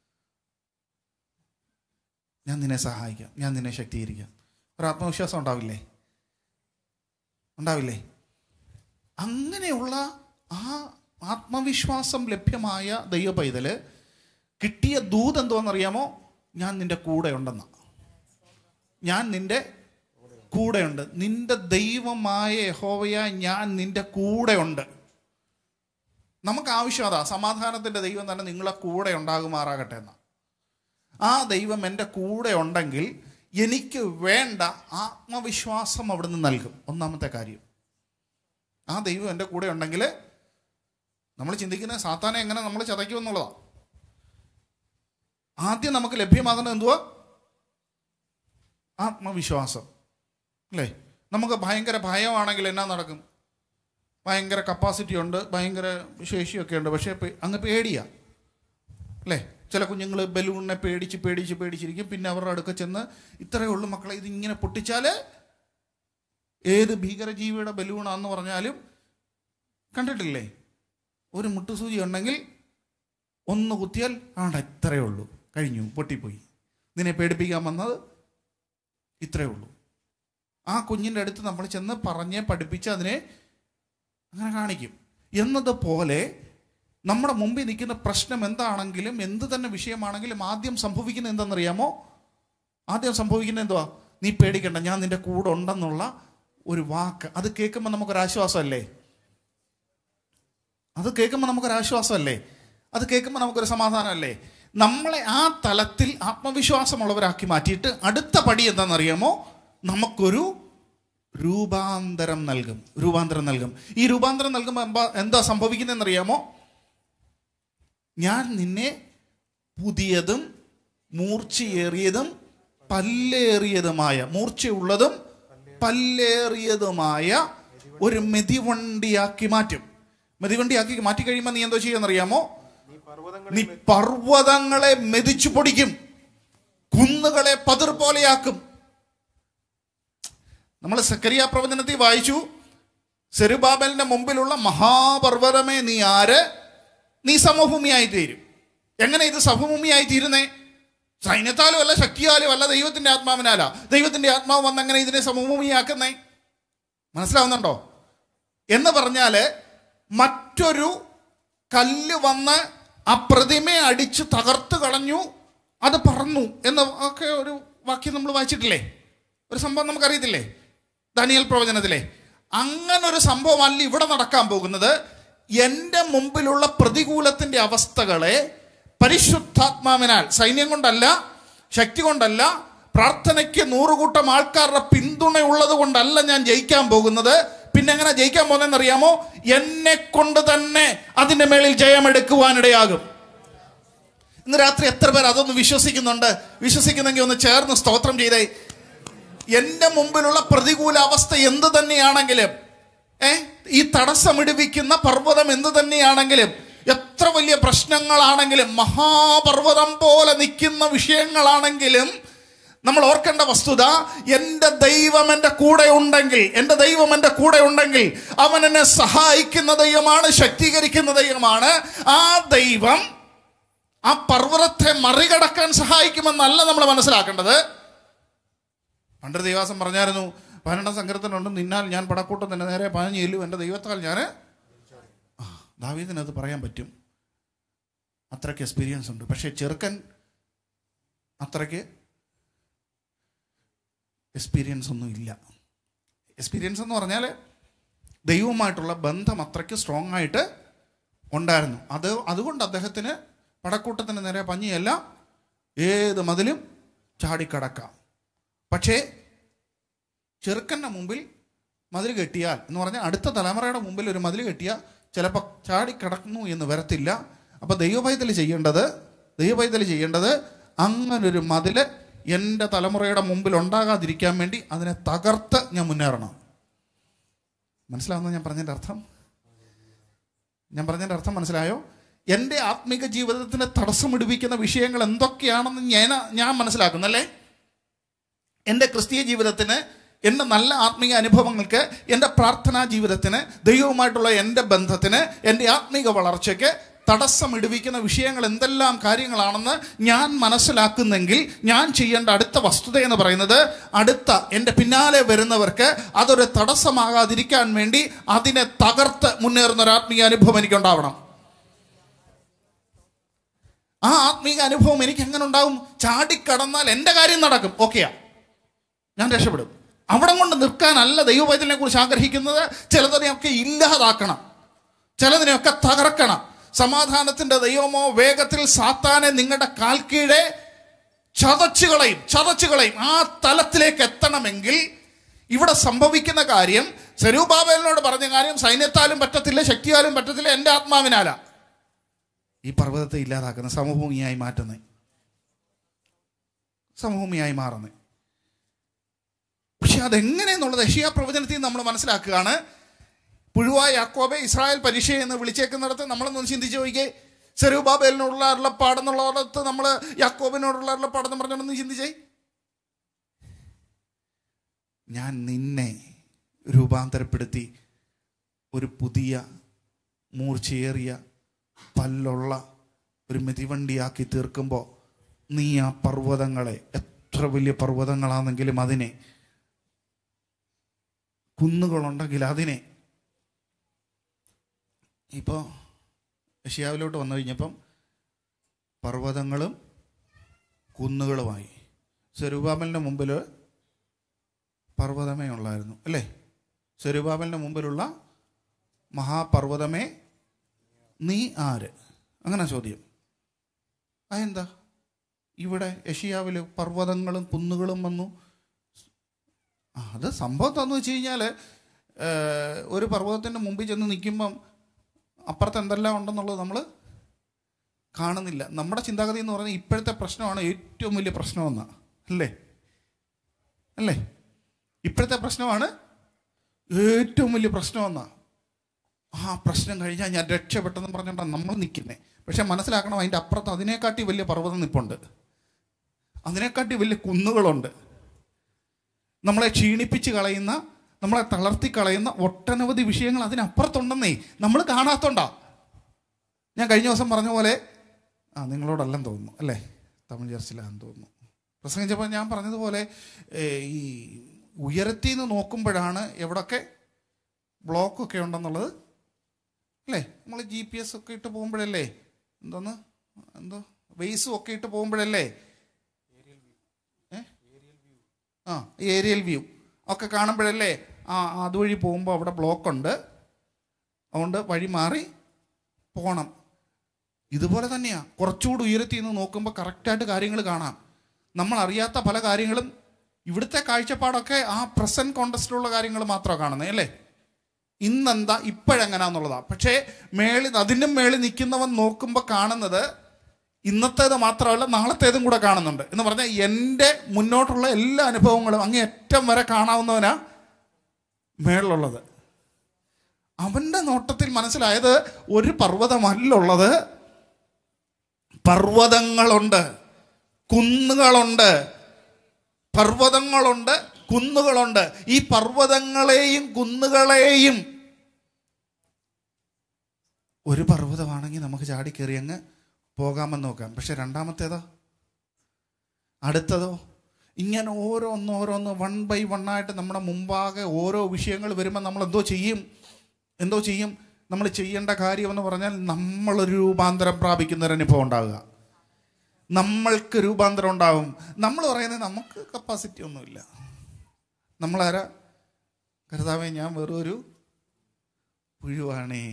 ഞാൻ നിന്നെ സഹായിക്കാം ഞാൻ നിന്നെ ശക്തീകരിക്കാം ഒരു ആത്മവിശ്വാസം ഉണ്ടാവില്ലേ ഉണ്ടാവില്ലേ അങ്ങനെയുള്ള ആ ആത്മവിശ്വാസം ലഭ്യമായ ദൈവ പൈതല് കിട്ടിയ ദൂത് എന്തോന്നറിയാമോ ഞാൻ നിന്റെ കൂടെ ഉണ്ടെന്ന ഞാൻ നിന്റെ കൂടെയുണ്ട് നിന്റെ ദൈവമായ യഹോവയ ഞാൻ നിന്റെ കൂടെ ഉണ്ട് നമുക്ക് ആവശ്യം അതാ സമാധാനത്തിന്റെ ദൈവം തന്നെ നിങ്ങളെ കൂടെ ഉണ്ടാകുമാറാകട്ടെ എന്ന ആ ദൈവം എൻ്റെ കൂടെ ഉണ്ടെങ്കിൽ എനിക്ക് വേണ്ട ആത്മവിശ്വാസം അവിടുന്ന് നൽകും ഒന്നാമത്തെ കാര്യം ആ ദൈവം എൻ്റെ കൂടെ ഉണ്ടെങ്കിൽ നമ്മൾ ചിന്തിക്കുന്ന സാത്താനെ എങ്ങനെ നമ്മൾ ചതയ്ക്കുമെന്നുള്ളതാണ് ആദ്യം നമുക്ക് ലഭ്യമാകുന്നത് എന്തുവാ ആത്മവിശ്വാസം അല്ലേ നമുക്ക് ഭയങ്കര ഭയമാണെങ്കിൽ എന്നാ നടക്കും ഭയങ്കര കപ്പാസിറ്റി ഉണ്ട് ഭയങ്കര ശേഷിയൊക്കെ ഉണ്ട് പക്ഷേ പേ- അങ്ങ് പേടിയാ അല്ലേ ചില കുഞ്ഞുങ്ങൾ ബലൂണിനെ പേടിച്ച് പേടിച്ച് പേടിച്ചിരിക്കും പിന്നെ അവരുടെ അടുക്ക ചെന്ന് ഇത്രയേ ഉള്ളൂ മക്കളെ ഇതിങ്ങനെ പൊട്ടിച്ചാൽ ഏത് ഭീകരജീവിയുടെ ബലൂണാന്ന് പറഞ്ഞാലും കണ്ടിട്ടില്ലേ ഒരു മുട്ടുസൂചി ഉണ്ടെങ്കിൽ ഒന്ന് കുത്തിയാൽ ആണ്ട ഇത്രയേ ഉള്ളൂ കഴിഞ്ഞു പൊട്ടിപ്പോയി ഇതിനെ പേടിപ്പിക്കാൻ വന്നത് ഇത്രയേ ഉള്ളൂ ആ കുഞ്ഞിൻ്റെ അടുത്ത് നമ്മൾ ചെന്ന് പറഞ്ഞ് പഠിപ്പിച്ച് അതിനെ അങ്ങനെ കാണിക്കും എന്നതുപോലെ നമ്മുടെ മുമ്പിൽ നിൽക്കുന്ന പ്രശ്നം എന്താണെങ്കിലും എന്ത് തന്നെ വിഷയമാണെങ്കിലും ആദ്യം സംഭവിക്കുന്നത് എന്താണെന്നറിയാമോ ആദ്യം സംഭവിക്കുന്നത് എന്തുവാ നീ പേടിക്കണ്ട ഞാൻ നിന്റെ കൂടെ ഉണ്ടെന്നുള്ള ഒരു വാക്ക് അത് കേൾക്കുമ്പോൾ നമുക്കൊരാശ്വാസമല്ലേ അത് കേൾക്കുമ്പോൾ നമുക്കൊരാശ്വാസമല്ലേ അത് കേൾക്കുമ്പോൾ നമുക്കൊരു സമാധാനമല്ലേ നമ്മളെ ആ തലത്തിൽ ആത്മവിശ്വാസമുള്ളവരാക്കി മാറ്റിയിട്ട് അടുത്ത പടി എന്താണെന്നറിയാമോ നമുക്കൊരു രൂപാന്തരം നൽകും രൂപാന്തരം നൽകും ഈ രൂപാന്തരം നൽകുമ്പോൾ എന്താ- എന്താ സംഭവിക്കുന്നതെന്നറിയാമോ ഞാൻ നിന്നെ പുതിയതും മൂർച്ചയേറിയതും പല്ലേറിയതുമായ മൂർച്ചയുള്ളതും പല്ലേറിയതുമായ ഒരു മെതിവണ്ടിയാക്കി മാറ്റും മെതിവണ്ടിയാക്കി മാറ്റി കഴിയുമ്പോൾ നീ എന്തോ ചെയ്യാന്നറിയാമോ നീ പർവ്വതങ്ങളെ മെതിച്ചു പൊടിക്കും കുന്നുകളെ പതിർ പോലെയാക്കും നമ്മൾ സക്കരിയ പ്രവചനത്തിൽ വായിച്ചു സെരുബാബലിന്റെ മുമ്പിലുള്ള മഹാപർവ്വതമേ നീ ആര് നീ സമഭൂമിയായി തീരും എങ്ങനെ ഇത് സമഭൂമിയായി തീരുന്നേ സൈന്യത്താലും അല്ല ശക്തിയാലും അല്ല ദൈവത്തിന്റെ ആത്മാവിനാലാ ദൈവത്തിന്റെ ആത്മാവ് വന്ന് എങ്ങനെ ഇതിനെ സമഭൂമിയാക്കുന്നേ മനസ്സിലാവുന്നുണ്ടോ എന്ന് പറഞ്ഞാല് മറ്റൊരു കല്ല് വന്ന് ആ പ്രതിമയെ അടിച്ച് തകർത്ത് കളഞ്ഞു അത് പറന്നു എന്ന ഒക്കെ ഒരു വാക്യം നമ്മൾ വായിച്ചിട്ടില്ലേ ഒരു സംഭവം നമുക്കറിയത്തില്ലേ ദാനിയൽ പ്രവചനത്തിലെ അങ്ങനെ ഒരു സംഭവമല്ല ഇവിടെ നടക്കാൻ പോകുന്നത് എൻ്റെ മുമ്പിലുള്ള പ്രതികൂലത്തിന്റെ അവസ്ഥകളെ പരിശുദ്ധാത്മാവിനാൽ സൈന്യം കൊണ്ടല്ല ശക്തി കൊണ്ടല്ല പ്രാർത്ഥനയ്ക്ക് നൂറുകൂട്ടം ആൾക്കാരുടെ പിന്തുണ ഉള്ളത് കൊണ്ടല്ല ഞാൻ ജയിക്കാൻ പോകുന്നത് പിന്നെ എങ്ങനെ ജയിക്കാൻ പോകുന്നതെന്ന് അറിയാമോ എന്നെ കൊണ്ട് തന്നെ അതിന്റെ മേളിൽ ജയമെടുക്കുവാനിടയാകും ഇന്ന് രാത്രി എത്ര പേർ അതൊന്ന് വിശ്വസിക്കുന്നുണ്ട് വിശ്വസിക്കുന്നെങ്കിൽ ഒന്ന് ചേർന്ന് സ്തോത്രം ചെയ്തേ എന്റെ മുമ്പിലുള്ള പ്രതികൂല അവസ്ഥ എന്ത് തന്നെയാണെങ്കിലും ഏ ഈ തടസ്സമിടിവിക്കുന്ന പർവ്വതം എന്ത് തന്നെയാണെങ്കിലും എത്ര വലിയ പ്രശ്നങ്ങളാണെങ്കിലും മഹാപർവ്വതം പോലെ നിൽക്കുന്ന വിഷയങ്ങളാണെങ്കിലും നമ്മൾ ഓർക്കേണ്ട വസ്തുത എൻ്റെ ദൈവം എൻ്റെ കൂടെ ഉണ്ടെങ്കിൽ എൻ്റെ ദൈവം എൻ്റെ കൂടെ ഉണ്ടെങ്കിൽ അവൻ എന്നെ സഹായിക്കുന്ന ദൈവമാണ് ശക്തീകരിക്കുന്ന ദൈവമാണ് ആ ദൈവം ആ പർവ്വതത്തെ മറികടക്കാൻ സഹായിക്കുമെന്നല്ല നമ്മൾ മനസ്സിലാക്കേണ്ടത് പണ്ട് ദൈവാസം പറഞ്ഞായിരുന്നു പതിനെട്ടാം സങ്കീർത്തനുണ്ട് നിന്നാൽ ഞാൻ പടക്കൂട്ടം തന്നെ നേരെ പതിനഞ്ച് ചെല്ലും എൻ്റെ ദൈവത്താൽ ഞാൻ ദാവീദിനത് പറയാൻ പറ്റും അത്രയ്ക്ക് എക്സ്പീരിയൻസ് ഉണ്ട് പക്ഷേ ചെറുക്കൻ അത്രയ്ക്ക് എക്സ്പീരിയൻസ് ഒന്നും ഇല്ല എക്സ്പീരിയൻസ് എന്ന് പറഞ്ഞാൽ ദൈവവുമായിട്ടുള്ള ബന്ധം അത്രയ്ക്ക് സ്ട്രോങ് ആയിട്ട് ഉണ്ടായിരുന്നു അത് അതുകൊണ്ട് അദ്ദേഹത്തിന് പടക്കൂട്ടത്തിന് നേരെ പഞ്ഞിയല്ല ഏത് മതിലും ചാടിക്കടക്കാം പക്ഷേ ചെറുക്കൻ്റെ മുമ്പിൽ മതിൽ കെട്ടിയാൽ എന്ന് പറഞ്ഞാൽ അടുത്ത തലമുറയുടെ മുമ്പിൽ ഒരു മതിൽ കെട്ടിയാൽ ചിലപ്പോൾ ചാടിക്കിടക്കുന്നു എന്ന് വരത്തില്ല അപ്പോൾ ദൈവപൈതൽ ചെയ്യേണ്ടത് ദൈവപൈതൽ ചെയ്യേണ്ടത് അങ്ങനൊരു മതിൽ എൻ്റെ തലമുറയുടെ മുമ്പിൽ ഉണ്ടാകാതിരിക്കാൻ വേണ്ടി അതിനെ തകർത്ത് ഞാൻ മുന്നേറണം മനസ്സിലാവുന്ന ഞാൻ പറഞ്ഞതിൻ്റെ അർത്ഥം ഞാൻ പറഞ്ഞതിൻ്റെ അർത്ഥം മനസ്സിലായോ എൻ്റെ ആത്മിക ജീവിതത്തിന് തടസ്സമിടിപ്പിക്കുന്ന വിഷയങ്ങൾ എന്തൊക്കെയാണെന്ന് ഞാൻ ഞാൻ മനസ്സിലാക്കുന്നല്ലേ എൻ്റെ ക്രിസ്തീയ ജീവിതത്തിന് എൻ്റെ നല്ല ആത്മീയ അനുഭവങ്ങൾക്ക് എൻ്റെ പ്രാർത്ഥനാ ജീവിതത്തിന് ദൈവവുമായിട്ടുള്ള എൻ്റെ ബന്ധത്തിന് എൻ്റെ ആത്മീക വളർച്ചയ്ക്ക് തടസ്സം ഇടിവിക്കുന്ന വിഷയങ്ങൾ എന്തെല്ലാം കാര്യങ്ങളാണെന്ന് ഞാൻ മനസ്സിലാക്കുന്നെങ്കിൽ ഞാൻ ചെയ്യേണ്ട അടുത്ത വസ്തുത എന്ന് പറയുന്നത് അടുത്ത എൻ്റെ പിന്നാലെ വരുന്നവർക്ക് അതൊരു തടസ്സമാകാതിരിക്കാൻ വേണ്ടി അതിനെ തകർത്ത് മുന്നേറുന്ന ഒരു ആത്മീയ അനുഭവം എനിക്കുണ്ടാവണം ആ ആത്മീക അനുഭവം എനിക്ക് എങ്ങനെ ഉണ്ടാവും ചാടിക്കടന്നാൽ എൻ്റെ കാര്യം നടക്കും ഓക്കെയാ ഞാൻ രക്ഷപ്പെടും അവിടെ കൊണ്ട് നിൽക്കാനല്ല ദൈവവൈദ്യനെ കുറിച്ച് ആഗ്രഹിക്കുന്നത് ചിലതിനെയൊക്കെ ഇല്ലാതാക്കണം ചിലതിനെയൊക്കെ തകർക്കണം സമാധാനത്തിന്റെ ദൈവമോ വേഗത്തിൽ സാത്താനെ നിങ്ങളുടെ കാൽക്കീഴെ ചതച്ചുകളയും ചതച്ചുകളയും ആ തലത്തിലേക്ക് എത്തണമെങ്കിൽ ഇവിടെ സംഭവിക്കുന്ന കാര്യം സ്വരൂപാബേലിനോട് പറഞ്ഞ കാര്യം സൈന്യത്താലും പറ്റത്തില്ല ശക്തിയാലും പറ്റത്തില്ല എൻ്റെ ആത്മാവിനാലാ ഈ പർവ്വതത്തെ ഇല്ലാതാക്കുന്ന സമഭൂമിയായി മാറ്റുന്നത് സമഭൂമിയായി മാറുന്നത് പക്ഷെ അതെങ്ങനെയെന്നുള്ളത് യഷിയ പ്രവചനത്തിൽ നമ്മൾ മനസ്സിലാക്കുകയാണ് പുഴുവായ യാക്കോബെ ഇസ്രായേൽ പരീക്ഷ എന്ന് വിളിച്ചേക്കുന്നിടത്ത് നമ്മളൊന്ന് ചിന്തിച്ച് നോക്കിയേ സെരൂബാബേലിനോടുള്ള അരുളപ്പാടെന്നുള്ളിടത്ത് നമ്മൾ യാക്കോബിനോടുള്ള അരുളപ്പാടെന്ന് പറഞ്ഞോണ്ടൊന്ന് ചിന്തിച്ചേ ഞാൻ നിന്നെ രൂപാന്തരപ്പെടുത്തി ഒരു പുതിയ മൂർച്ചയേറിയ പല്ലുള്ള ഒരു മിതിവണ്ടിയാക്കി തീർക്കുമ്പോൾ നീ ആ പർവ്വതങ്ങളെ എത്ര വലിയ പർവ്വതങ്ങളാണെങ്കിലും അതിനെ കുന്നുകളുണ്ടെങ്കിൽ അതിനെ ഇപ്പോൾ ഏഷ്യാവിലോട്ട് വന്നു കഴിഞ്ഞപ്പം പർവ്വതങ്ങളും കുന്നുകളുമായി സ്വരൂപാമലിൻ്റെ മുമ്പിൽ പർവ്വതമേ ഉള്ളായിരുന്നു അല്ലേ സ്വരൂപാമലിൻ്റെ മുമ്പിലുള്ള മഹാപർവ്വതമേ നീ ആര് അങ്ങനെ ചോദ്യം അതെന്താ ഇവിടെ യഷിയാവിൽ പർവ്വതങ്ങളും കുന്നുകളും വന്നു ആ, അത് സംഭവം എന്താണെന്ന് വെച്ച് കഴിഞ്ഞാൽ ഒരു പർവ്വതത്തിൻ്റെ മുമ്പിൽ ചെന്ന് നിൽക്കുമ്പം അപ്പുറത്ത് എന്തെല്ലാം ഉണ്ടെന്നുള്ളത് നമ്മൾ കാണുന്നില്ല നമ്മുടെ ചിന്താഗതി എന്ന് പറഞ്ഞാൽ ഇപ്പോഴത്തെ പ്രശ്നമാണ് ഏറ്റവും വലിയ പ്രശ്നമെന്ന അല്ലേ അല്ലേ ഇപ്പോഴത്തെ പ്രശ്നമാണ് ഏറ്റവും വലിയ പ്രശ്നമെന്ന ആ പ്രശ്നം കഴിഞ്ഞാൽ ഞാൻ രക്ഷപ്പെട്ടെന്ന് പറഞ്ഞുകൊണ്ടാണ് നമ്മൾ നിൽക്കുന്നത് പക്ഷെ മനസ്സിലാക്കണം അതിൻ്റെ അപ്പുറത്ത് അതിനെക്കാട്ടി വലിയ പർവ്വതം നിൽപ്പുണ്ട് അതിനെക്കാട്ടി വലിയ കുന്നുകളുണ്ട് നമ്മളെ ക്ഷീണിപ്പിച്ച് കളയുന്ന നമ്മളെ തളർത്തി കളയുന്ന ഒട്ടനവധി വിഷയങ്ങൾ അതിനപ്പുറത്തുണ്ടെന്നേ നമ്മൾ കാണാത്തോണ്ടാ ഞാൻ കഴിഞ്ഞ ദിവസം പറഞ്ഞ പോലെ ആ നിങ്ങളോടല്ലെന്ന് തോന്നുന്നു അല്ലേ തമിഴ് ചർച്ചിലാന്ന് തോന്നുന്നു പ്രസംഗിച്ചപ്പോൾ ഞാൻ പറഞ്ഞതുപോലെ ഏ, ഈ ഉയരത്തിൽ നിന്ന് നോക്കുമ്പോഴാണ് എവിടൊക്കെ ബ്ലോക്കൊക്കെ ഉണ്ടെന്നുള്ളത് അല്ലേ നമ്മൾ ജി പി എസ് ഒക്കെ ഇട്ട് പോകുമ്പോഴല്ലേ എന്തോന്ന് എന്തോ വെയ്സും ഒക്കെ ഇട്ട് പോകുമ്പോഴല്ലേ ആ ഏരിയൽ വ്യൂ ഒക്കെ കാണുമ്പോഴല്ലേ ആ അതുവഴി പോകുമ്പോൾ അവിടെ ബ്ലോക്ക് ഉണ്ട് അതുകൊണ്ട് വഴി മാറി പോകണം ഇതുപോലെ തന്നെയാണ് കുറച്ചുകൂടി ഉയരത്തിൽ നിന്ന് നോക്കുമ്പോൾ കറക്റ്റായിട്ട് കാര്യങ്ങൾ കാണാം നമ്മൾ അറിയാത്ത പല കാര്യങ്ങളും ഇവിടുത്തെ കാഴ്ചപ്പാടൊക്കെ ആ പ്രസൻറ്റ് കോണ്ടസ്റ്റിലുള്ള കാര്യങ്ങൾ മാത്രമാണ് കാണുന്നത് അല്ലേ ഇന്നെന്താ ഇപ്പോഴെങ്ങനാന്നുള്ളതാണ് പക്ഷേ മേളിൽ അതിനും മേളിൽ നിൽക്കുന്നവൻ നോക്കുമ്പോൾ കാണുന്നത് ഇന്നത്തേത് മാത്രമല്ല നാളത്തേതും കൂടെ കാണുന്നുണ്ട് എന്ന് പറഞ്ഞാൽ എൻ്റെ മുന്നോട്ടുള്ള എല്ലാ അനുഭവങ്ങളും അങ്ങേ അറ്റം വരെ കാണാവുന്നവനാ മേളിലുള്ളത് അവൻ്റെ നോട്ടത്തിൽ മനസ്സിലായത് ഒരു പർവ്വതമല്ലുള്ളത് പർവ്വതങ്ങളുണ്ട് കുന്നുകളുണ്ട് പർവ്വതങ്ങളുണ്ട് കുന്നുകളുണ്ട് ഈ പർവ്വതങ്ങളെയും കുന്നുകളെയും ഒരു പർവ്വതമാണെങ്കിൽ നമുക്ക് ചാടിക്കയറി അങ്ങ് പോകാമെന്ന് നോക്കാം പക്ഷെ രണ്ടാമത്തേതോ അടുത്തതോ ഇങ്ങനെ ഓരോന്നോരോന്ന് വൺ ബൈ വൺ ആയിട്ട് നമ്മുടെ മുമ്പാകെ ഓരോ വിഷയങ്ങൾ വരുമ്പോൾ നമ്മൾ എന്തോ ചെയ്യും എന്തോ ചെയ്യും നമ്മൾ ചെയ്യേണ്ട കാര്യമെന്ന് പറഞ്ഞാൽ നമ്മൾ രൂപാന്തരം പ്രാപിക്കുന്ന ഒരു അനുഭവം ഉണ്ടാകുക നമ്മൾക്ക് രൂപാന്തരം ഉണ്ടാവും നമ്മൾ പറയുന്നത് നമുക്ക് കപ്പാസിറ്റി ഒന്നുമില്ല നമ്മളാരാ കരുതാവേ ഞാൻ വെറൊരു പുഴുവാണേ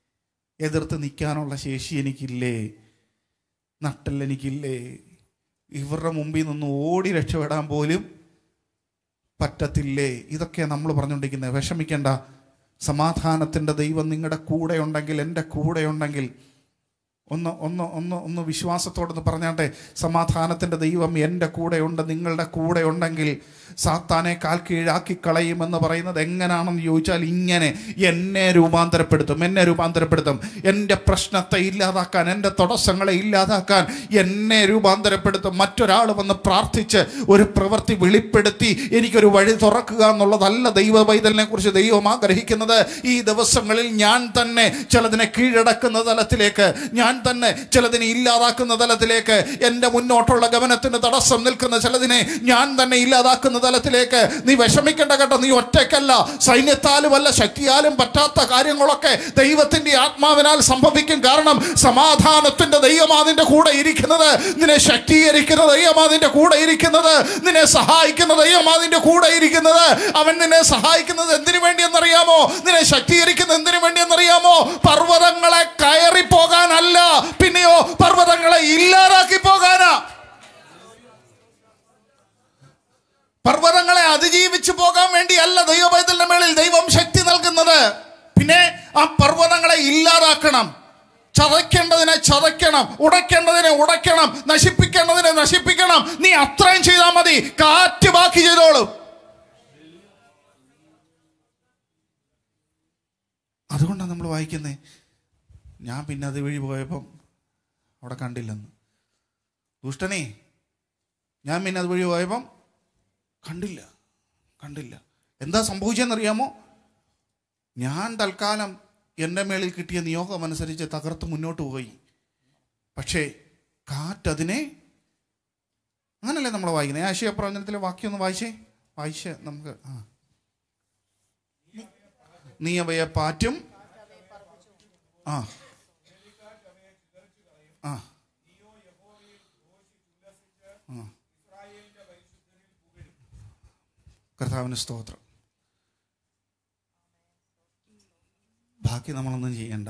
എതിർത്ത് നിൽക്കാനുള്ള ശേഷി എനിക്കില്ലേ നട്ടൽ എനിക്കില്ലേ ഇവരുടെ മുമ്പിൽ നിന്ന് ഓടി രക്ഷപ്പെടാൻ പോലും പറ്റത്തില്ലേ ഇതൊക്കെ നമ്മൾ പറഞ്ഞുകൊണ്ടിരിക്കുന്നത് വിഷമിക്കേണ്ട സമാധാനത്തിൻ്റെ ദൈവം നിങ്ങളുടെ കൂടെ ഉണ്ടെങ്കിൽ എൻ്റെ കൂടെ ഉണ്ടെങ്കിൽ ഒന്ന് ഒന്ന് ഒന്ന് ഒന്ന് വിശ്വാസത്തോടൊന്ന് പറഞ്ഞാട്ടെ സമാധാനത്തിൻ്റെ ദൈവം എൻ്റെ കൂടെയുണ്ട് നിങ്ങളുടെ കൂടെ ഉണ്ടെങ്കിൽ സാത്താനെ കാൽ കീഴാക്കി കളയുമെന്ന് പറയുന്നത് എങ്ങനെയാണെന്ന് ചോദിച്ചാൽ ഇങ്ങനെ എന്നെ രൂപാന്തരപ്പെടുത്തും എന്നെ രൂപാന്തരപ്പെടുത്തും എൻ്റെ പ്രശ്നത്തെ ഇല്ലാതാക്കാൻ എൻ്റെ തടസ്സങ്ങളെ ഇല്ലാതാക്കാൻ എന്നെ രൂപാന്തരപ്പെടുത്തും മറ്റൊരാൾ വന്ന് പ്രാർത്ഥിച്ച് ഒരു പ്രവൃത്തി വെളിപ്പെടുത്തി എനിക്കൊരു വഴി തുറക്കുക എന്നുള്ളതല്ല ദൈവ പൈതലിനെ കുറിച്ച് ദൈവം ആഗ്രഹിക്കുന്നത് ഈ ദിവസങ്ങളിൽ ഞാൻ തന്നെ ചിലതിനെ കീഴടക്കുന്ന തലത്തിലേക്ക് ഞാൻ തന്നെ ചിലതിനെ ഇല്ലാതാക്കുന്ന തലത്തിലേക്ക് എൻ്റെ മുന്നോട്ടുള്ള ഗമനത്തിന് തടസ്സം നിൽക്കുന്ന ചിലതിനെ ഞാൻ തന്നെ ഇല്ലാതാക്കുന്ന തലത്തിലേക്ക് നീ വിഷമിക്കേണ്ട കേട്ടോ നീ ഒറ്റയ്ക്കല്ല സൈന്യത്താലുമല്ല ശക്തിയാലും പറ്റാത്ത കാര്യങ്ങളൊക്കെ ദൈവത്തിന്റെ ആത്മാവിനാൽ സംഭവിക്കും കാരണം സമാധാനത്തിന്റെ ദൈവമാ നിന്റെ കൂടെ ഇരിക്കുന്നത് നിന്നെ ശക്തീകരിക്കുന്ന ദൈവമാ നിന്റെ കൂടെ ഇരിക്കുന്നത് നിന്നെ സഹായിക്കുന്ന ദൈവമാ നിന്റെ കൂടെ ഇരിക്കുന്നത് അവൻ നിന്നെ സഹായിക്കുന്നത് എന്തിനു വേണ്ടിയെന്നറിയാമോ നിന്നെ ശക്തീകരിക്കുന്നത് എന്തിനു വേണ്ടിയെന്നറിയാമോ പർവ്വതങ്ങളെ കയറി പോകാനല്ല പിന്നെയോ പർവ്വതങ്ങളെ ഇല്ലാതാക്കി പോകാനാ പർവ്വതങ്ങളെ അതിജീവിച്ചു പോകാൻ വേണ്ടിയല്ല ദൈവപൈതലിന്റെ മേളിൽ ദൈവം ശക്തി നൽകുന്നത് പിന്നെ ആ പർവ്വതങ്ങളെ ഇല്ലാതാക്കണം ചതയ്ക്കേണ്ടതിനെ ചതയ്ക്കണം ഉടയ്ക്കേണ്ടതിനെ ഉടയ്ക്കണം നശിപ്പിക്കേണ്ടതിനെ നശിപ്പിക്കണം നീ അത്രയും ചെയ്താൽ മതി കാറ്റ് ബാക്കി ചെയ്തോളും അതുകൊണ്ടാണ് നമ്മൾ വായിക്കുന്നത് ഞാൻ പിന്നെ അത് വഴി പോയപ്പം അവിടെ കണ്ടില്ലെന്ന് ദുഷ്ടനെ ഞാൻ പിന്നെ അത് വഴി പോയപ്പം കണ്ടില്ല കണ്ടില്ല എന്താ സംഭവിച്ചതെന്നറിയാമോ ഞാൻ തൽക്കാലം എൻ്റെ മേളിൽ കിട്ടിയ നിയോഗം അനുസരിച്ച് തകർത്ത് മുന്നോട്ട് പോയി പക്ഷേ കാറ്റതിനെ അങ്ങനല്ലേ നമ്മൾ വായിക്കുന്നത് ആശയ പ്രവചനത്തിലെ വാക്യം ഒന്ന് വായിച്ചേ വായിച്ച് നമുക്ക് ആ നീ അവയെ പാറ്റും ആ ആ ആ കർത്താവിന് സ്തോത്രം ബാക്കി നമ്മളൊന്നും ചെയ്യണ്ട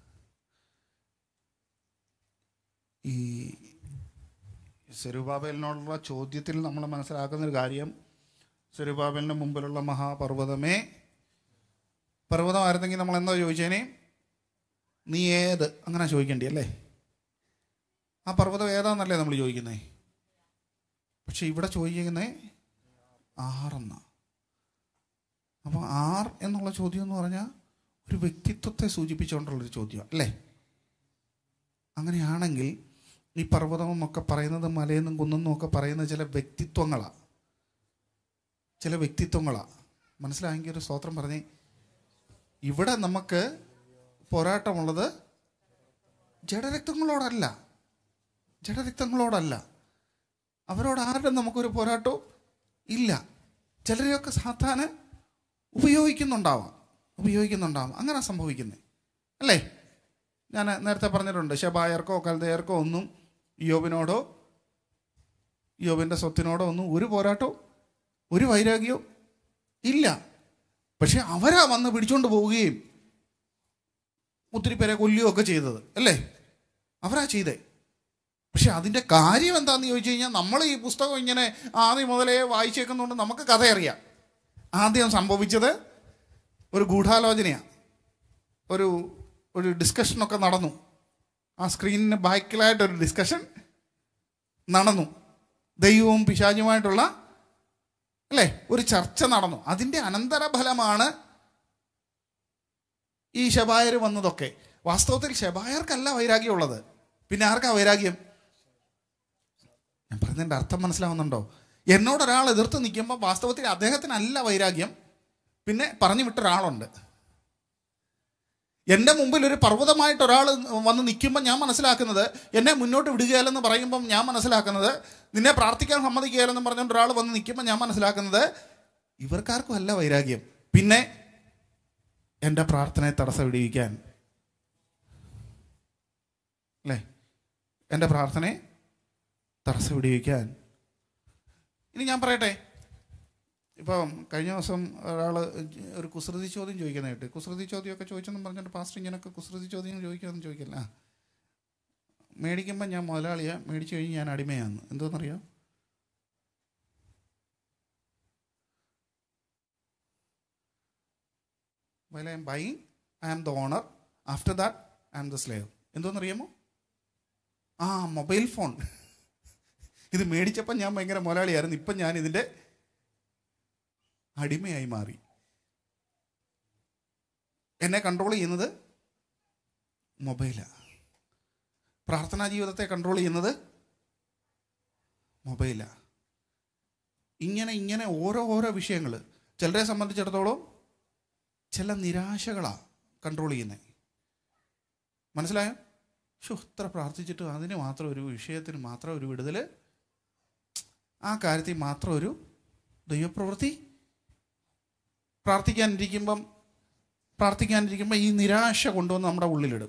ഈ സെരുബാബേലിനോടുള്ള ചോദ്യത്തിൽ നമ്മൾ മനസ്സിലാക്കുന്ന ഒരു കാര്യം സെരുബാബേലിൻ്റെ മുമ്പിലുള്ള മഹാപർവ്വതമേ പർവ്വതമായിരുന്നെങ്കിൽ നമ്മൾ എന്താ ചോദിച്ചേനെ നീ ഏത് അങ്ങനെ ചോദിക്കേണ്ടി അല്ലേ ആ പർവ്വതം ഏതാന്നല്ലേ നമ്മൾ ചോദിക്കുന്നേ പക്ഷെ ഇവിടെ ചോദിക്കുന്നേ ആറെന്ന അപ്പോൾ ആർ എന്നുള്ള ചോദ്യം എന്ന് പറഞ്ഞാൽ ഒരു വ്യക്തിത്വത്തെ സൂചിപ്പിച്ചുകൊണ്ടുള്ളൊരു ചോദ്യം അല്ലേ അങ്ങനെയാണെങ്കിൽ ഈ പർവ്വതം എന്നൊക്കെ പറയുന്നത് മലയെന്നും കുന്നെന്നും ഒക്കെ പറയുന്ന ചില വ്യക്തിത്വങ്ങളാണ് ചില വ്യക്തിത്വങ്ങളാണ് മനസ്സിലായെങ്കിൽ ഒരു സ്തോത്രം പറഞ്ഞേ ഇവിടെ നമുക്ക് പോരാട്ടമുള്ളത് ജഡരക്തങ്ങളോടല്ല ജഡരക്തങ്ങളോടല്ല അവരോട് ആരുടെ നമുക്കൊരു പോരാട്ടവും ഇല്ല ചിലരെയൊക്കെ സാത്താന് ഉപയോഗിക്കുന്നുണ്ടാവാം ഉപയോഗിക്കുന്നുണ്ടാവാം അങ്ങനെ സംഭവിക്കുന്നത് അല്ലേ ഞാൻ നേരത്തെ പറഞ്ഞിട്ടുണ്ട് ശബായർക്കോ കൽദയർക്കോ ഒന്നും യോബിനോടോ യോബിൻ്റെ സ്വത്തിനോടോ ഒന്നും ഒരു പോരാട്ടവും ഒരു വൈരാഗ്യവും ഇല്ല പക്ഷെ അവരാ വന്ന് പിടിച്ചോണ്ട് പോവുകയും ഒത്തിരി പേരെ കൊല്ലുകയൊക്കെ ചെയ്തത് അല്ലേ അവരാ ചെയ്തേ പക്ഷെ അതിൻ്റെ കാര്യം എന്താണെന്ന് ചോദിച്ചു കഴിഞ്ഞാൽ നമ്മൾ ഈ പുസ്തകം ഇങ്ങനെ ആദ്യം മുതലേ വായിച്ചേക്കുന്നതുകൊണ്ട് നമുക്ക് കഥ അറിയാം ആദ്യം സംഭവിച്ചത് ഒരു ഗൂഢാലോചനയാണ് ഒരു ഒരു ഡിസ്കഷനൊക്കെ നടന്നു ആ സ്ക്രീനിന് ബാക്കിലായിട്ടൊരു ഡിസ്കഷൻ നടന്നു ദൈവവും പിശാചുമായിട്ടുള്ള അല്ലേ ഒരു ചർച്ച നടന്നു അതിൻ്റെ അനന്തരഫലമാണ് ഈ ശബായർ വന്നതൊക്കെ വാസ്തവത്തിൽ ശബായർക്കല്ല വൈരാഗ്യമുള്ളത് പിന്നെ ആർക്കാ വൈരാഗ്യം ഞാൻ പറഞ്ഞതിൻ്റെ അർത്ഥം മനസ്സിലാവുന്നുണ്ടോ എന്നോട് ഒരാൾ എതിർത്ത് നിൽക്കുമ്പോൾ വാസ്തവത്തിൽ അദ്ദേഹത്തിനല്ല വൈരാഗ്യം പിന്നെ പറഞ്ഞു വിട്ട ഒരാളുണ്ട് എൻ്റെ മുമ്പിൽ ഒരു പർവ്വതമായിട്ട് ഒരാൾ വന്ന് നിൽക്കുമ്പോൾ ഞാൻ മനസ്സിലാക്കുന്നത് എന്നെ മുന്നോട്ട് വിടുകയല്ലെന്ന് പറയുമ്പം ഞാൻ മനസ്സിലാക്കുന്നത് നിന്നെ പ്രാർത്ഥിക്കാൻ സമ്മതിക്കുകയല്ലെന്ന് പറഞ്ഞുകൊണ്ട് ഒരാൾ വന്ന് നിൽക്കുമ്പോൾ ഞാൻ മനസ്സിലാക്കുന്നത് ഇവർക്കാർക്കും അല്ല വൈരാഗ്യം പിന്നെ എൻ്റെ പ്രാർത്ഥനയെ തടസ്സം വിടിവിക്കാൻ അല്ലേ എൻ്റെ പ്രാർത്ഥനയെ തടസ്സം വിടിവിക്കാൻ ഇനി ഞാൻ പറയട്ടെ ഇപ്പം കഴിഞ്ഞ ദിവസം ഒരാൾ ഒരു കുസൃതി ചോദ്യം ചോദിക്കുന്നതായിട്ട് കുസൃതി ചോദ്യമൊക്കെ ചോദിച്ചെന്നും പറഞ്ഞിട്ട് പാസ്റ്റർ ഇങ്ങനെയൊക്കെ കുസൃതി ചോദ്യം ചോദിക്കാമെന്ന് ചോദിക്കില്ല ആ മേടിക്കുമ്പോൾ ഞാൻ മുതലാളിയാണ് മേടിച്ചു കഴിഞ്ഞ് ഞാൻ അടിമയാന്ന് എന്തോന്നറിയാം while I am buying I am the owner after that I am the slave എന്തോന്നറിയാമോ ആ മൊബൈൽ ഫോൺ ഇത് മേടിച്ചപ്പോൾ ഞാൻ ഭയങ്കര മുതലാളിയായിരുന്നു ഇപ്പം ഞാൻ ഇതിൻ്റെ അടിമയായി മാറി എന്നെ കൺട്രോൾ ചെയ്യുന്നത് മൊബൈലാണ് പ്രാർത്ഥനാ ജീവിതത്തെ കൺട്രോൾ ചെയ്യുന്നത് മൊബൈലാണ് ഇങ്ങനെ ഇങ്ങനെ ഓരോ ഓരോ വിഷയങ്ങൾ ചിലരെ സംബന്ധിച്ചിടത്തോളം ചില നിരാശകളാണ് കൺട്രോൾ ചെയ്യുന്നത് മനസ്സിലായോ ഷോ ഇത്ര പ്രാർത്ഥിച്ചിട്ടും അതിന് മാത്രം ഒരു വിഷയത്തിന് മാത്രം ഒരു വിടുതൽ ആ കാര്യത്തിൽ മാത്രം ഒരു ദൈവപ്രവൃത്തി പ്രാർത്ഥിക്കാനിരിക്കുമ്പം പ്രാർത്ഥിക്കാനിരിക്കുമ്പോൾ ഈ നിരാശ കൊണ്ടുവന്ന് നമ്മുടെ ഉള്ളിലിടും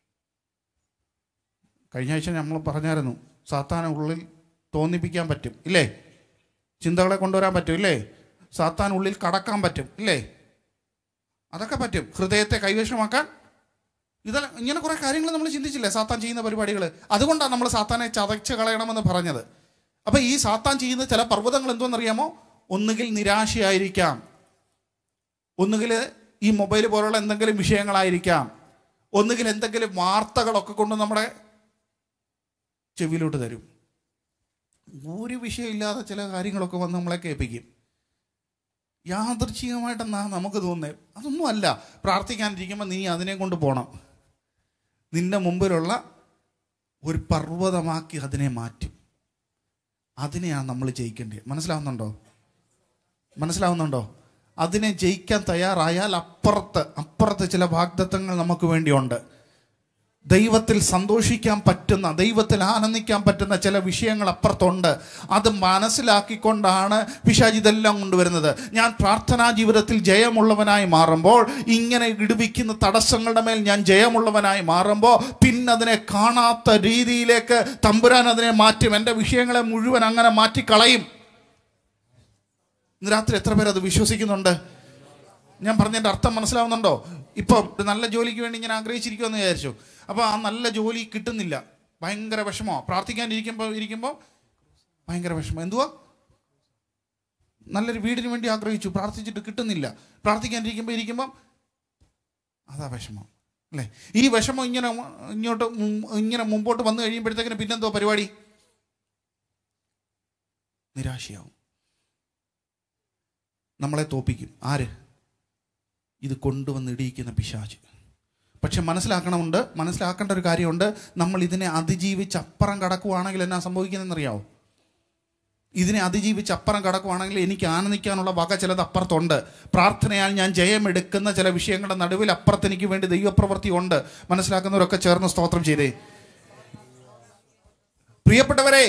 കഴിഞ്ഞ ആഴ്ച നമ്മൾ പറഞ്ഞായിരുന്നു സാത്താനെ ഉള്ളിൽ തോന്നിപ്പിക്കാൻ പറ്റും ഇല്ലേ ചിന്തകളെ കൊണ്ടുവരാൻ പറ്റും ഇല്ലേ സാത്താൻ ഉള്ളിൽ കടക്കാൻ പറ്റും ഇല്ലേ അതൊക്കെ പറ്റും ഹൃദയത്തെ കൈവശമാക്കാൻ ഇതെല്ലാം ഇങ്ങനെ കുറേ കാര്യങ്ങൾ നമ്മൾ ചിന്തിച്ചില്ലേ സാത്താൻ ചെയ്യുന്ന പരിപാടികൾ അതുകൊണ്ടാണ് നമ്മൾ സാത്താനെ ചതച്ച് കളയണമെന്ന് പറഞ്ഞത് അപ്പം ഈ സാത്താൻ ചെയ്യുന്ന ചില പർവ്വതങ്ങൾ എന്തോന്നറിയാമോ ഒന്നുകിൽ നിരാശയായിരിക്കാം ഒന്നുകിൽ ഈ മൊബൈൽ പോലുള്ള എന്തെങ്കിലും വിഷയങ്ങളായിരിക്കാം ഒന്നുകിൽ എന്തെങ്കിലും വാർത്തകളൊക്കെ കൊണ്ട് നമ്മുടെ ചെവിയിലോട്ട് തരും ഒരു വിഷയമില്ലാതെ ചില കാര്യങ്ങളൊക്കെ വന്ന് നമ്മളെ കേൾപ്പിക്കും യാദൃച്ഛികമായിട്ടെന്നാ നമുക്ക് തോന്നുന്നത് അതൊന്നും അല്ല പ്രാർത്ഥിക്കാനിരിക്കുമ്പോൾ നീ അതിനെ കൊണ്ട് പോകണം നിന്റെ മുമ്പിലുള്ള ഒരു പർവ്വതമാക്കി അതിനെ മാറ്റും അതിനെയാണ് നമ്മൾ ജയിക്കേണ്ടത് മനസ്സിലാവുന്നുണ്ടോ മനസ്സിലാവുന്നുണ്ടോ അതിനെ ജയിക്കാൻ തയ്യാറായാൽ അപ്പുറത്ത് അപ്പുറത്ത് ചില വാഗ്ദത്തങ്ങൾ നമുക്ക് വേണ്ടിയുണ്ട് ദൈവത്തിൽ സന്തോഷിക്കാൻ പറ്റുന്ന ദൈവത്തിൽ ആനന്ദിക്കാൻ പറ്റുന്ന ചില വിഷയങ്ങൾ അപ്പുറത്തുണ്ട് അത് മനസ്സിലാക്കിക്കൊണ്ടാണ് പിശാജ് ഇതെല്ലാം കൊണ്ടുവരുന്നത് ഞാൻ പ്രാർത്ഥനാ ജീവിതത്തിൽ ജയമുള്ളവനായി മാറുമ്പോൾ ഇങ്ങനെ ഇടിവിക്കുന്ന തടസ്സങ്ങളുടെ മേൽ ഞാൻ ജയമുള്ളവനായി മാറുമ്പോൾ പിന്നെ അതിനെ കാണാത്ത രീതിയിലേക്ക് തമ്പുരാൻ അതിനെ മാറ്റും എൻ്റെ വിഷയങ്ങളെ മുഴുവൻ അങ്ങനെ മാറ്റിക്കളയും ഇന്ന് രാത്രി എത്ര പേർ അത് വിശ്വസിക്കുന്നുണ്ട് ഞാൻ പറഞ്ഞതിൻ്റെ അർത്ഥം മനസ്സിലാവുന്നുണ്ടോ ഇപ്പം ഒരു നല്ല ജോലിക്ക് വേണ്ടി ഞാൻ ആഗ്രഹിച്ചിരിക്കുമെന്ന് വിചാരിച്ചു അപ്പോൾ ആ നല്ല ജോലി കിട്ടുന്നില്ല ഭയങ്കര വിഷമോ പ്രാർത്ഥിക്കാൻ ഇരിക്കുമ്പോൾ ഇരിക്കുമ്പോൾ ഭയങ്കര വിഷമം എന്തുവാ നല്ലൊരു വീടിന് വേണ്ടി ആഗ്രഹിച്ചു പ്രാർത്ഥിച്ചിട്ട് കിട്ടുന്നില്ല പ്രാർത്ഥിക്കാൻ ഇരിക്കുമ്പോൾ ഇരിക്കുമ്പം അതാ വിഷമം അല്ലേ ഈ വിഷമം ഇങ്ങനെ ഇങ്ങോട്ട് മും- ഇങ്ങനെ മുമ്പോട്ട് വന്നു കഴിയുമ്പോഴത്തേക്കിന് പിന്നെന്തോ പരിപാടി നിരാശയാവും നമ്മളെ തോപ്പിക്കും ആര് ഇത് കൊണ്ടുവന്ന് ഇടിയിക്കുന്ന പിശാച് പക്ഷെ മനസ്സിലാക്കണമുണ്ട് മനസ്സിലാക്കേണ്ട ഒരു കാര്യമുണ്ട് നമ്മൾ ഇതിനെ അതിജീവിച്ച് അപ്പുറം കടക്കുവാണെങ്കിൽ എന്നാ സംഭവിക്കുന്നതെന്നറിയാവോ ഇതിനെ അതിജീവിച്ച് അപ്പുറം കടക്കുവാണെങ്കിൽ എനിക്ക് ആനന്ദിക്കാനുള്ള വക ചിലത് അപ്പുറത്തുണ്ട് പ്രാർത്ഥനയാൽ ഞാൻ ജയമെടുക്കുന്ന ചില വിഷയങ്ങളുടെ നടുവിൽ അപ്പുറത്ത് എനിക്ക് വേണ്ടി ദൈവപ്രവൃത്തി ഉണ്ട് മനസ്സിലാക്കുന്നവരൊക്കെ ചേർന്ന് സ്തോത്രം ചെയ്തേ പ്രിയപ്പെട്ടവരെ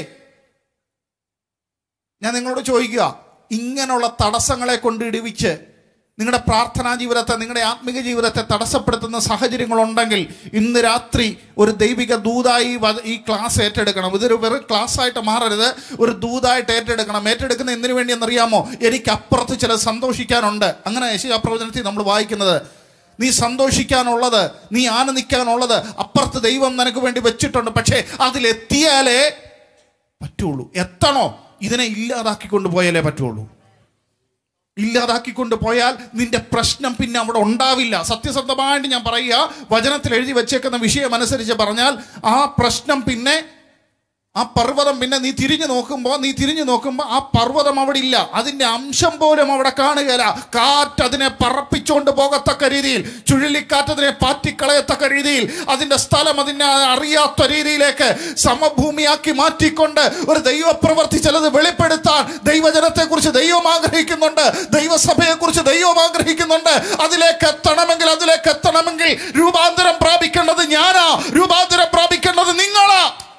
ഞാൻ നിങ്ങളോട് ചോദിക്കുക ഇങ്ങനെയുള്ള തടസ്സങ്ങളെ കൊണ്ട് ഇടിവിച്ച് നിങ്ങളുടെ പ്രാർത്ഥനാ ജീവിതത്തെ നിങ്ങളുടെ ആത്മിക ജീവിതത്തെ തടസ്സപ്പെടുത്തുന്ന സാഹചര്യങ്ങളുണ്ടെങ്കിൽ ഇന്ന് രാത്രി ഒരു ദൈവിക ദൂതായി വ- ഈ ക്ലാസ് ഏറ്റെടുക്കണം ഇതൊരു വെറും ക്ലാസ് ആയിട്ട് മാറരുത് ഒരു ദൂതായിട്ട് ഏറ്റെടുക്കണം ഏറ്റെടുക്കുന്ന എന്തിനു വേണ്ടി എന്നറിയാമോ എനിക്ക് അപ്പുറത്ത് ചില സന്തോഷിക്കാനുണ്ട് അങ്ങനെ യേശു പ്രവചനത്തിൽ നമ്മൾ വായിക്കുന്നത് നീ സന്തോഷിക്കാനുള്ളത് നീ ആനന്ദിക്കാനുള്ളത് അപ്പുറത്ത് ദൈവം നിനക്ക് വേണ്ടി വെച്ചിട്ടുണ്ട് പക്ഷേ അതിലെത്തിയാലേ പറ്റുള്ളൂ എത്തണോ ഇതിനെ ഇല്ലാതാക്കിക്കൊണ്ട് പോയാലേ പറ്റുള്ളൂ ഇല്ലാതാക്കിക്കൊണ്ട് പോയാൽ നിന്റെ പ്രശ്നം പിന്നെ അവിടെ ഉണ്ടാവില്ല സത്യസന്ധമായിട്ട് ഞാൻ പറയുക വചനത്തിൽ എഴുതി വെച്ചേക്കുന്ന വിഷയം അനുസരിച്ച് പറഞ്ഞാൽ ആ പ്രശ്നം പിന്നെ ആ പർവ്വതം പിന്നെ നീ തിരിഞ്ഞു നോക്കുമ്പോൾ നീ തിരിഞ്ഞു നോക്കുമ്പോൾ ആ പർവ്വതം അവിടെ ഇല്ല അതിന്റെ അംശം പോലും അവിടെ കാണുകയില്ല കാറ്റ് അതിനെ പറപ്പിച്ചുകൊണ്ട് പോകത്തക്ക രീതിയിൽ ചുഴലിക്കാറ്റ് അതിനെ പാറ്റിക്കളയത്തക്ക രീതിയിൽ അതിന്റെ സ്ഥലം അതിനെ അറിയാത്ത രീതിയിലേക്ക് സമഭൂമിയാക്കി മാറ്റിക്കൊണ്ട് ഒരു ദൈവപ്രവർത്തി ചിലത് വെളിപ്പെടുത്താൻ ദൈവജനത്തെ കുറിച്ച് ദൈവം ആഗ്രഹിക്കുന്നുണ്ട് ദൈവസഭയെ കുറിച്ച് ദൈവം ആഗ്രഹിക്കുന്നുണ്ട് അതിലേക്ക് എത്തണമെങ്കിൽ അതിലേക്ക് എത്തണമെങ്കിൽ രൂപാന്തരം പ്രാപിക്കേണ്ടത് ഞാനാ രൂപാന്തരം പ്രാപിക്കേണ്ടത് നിങ്ങളാ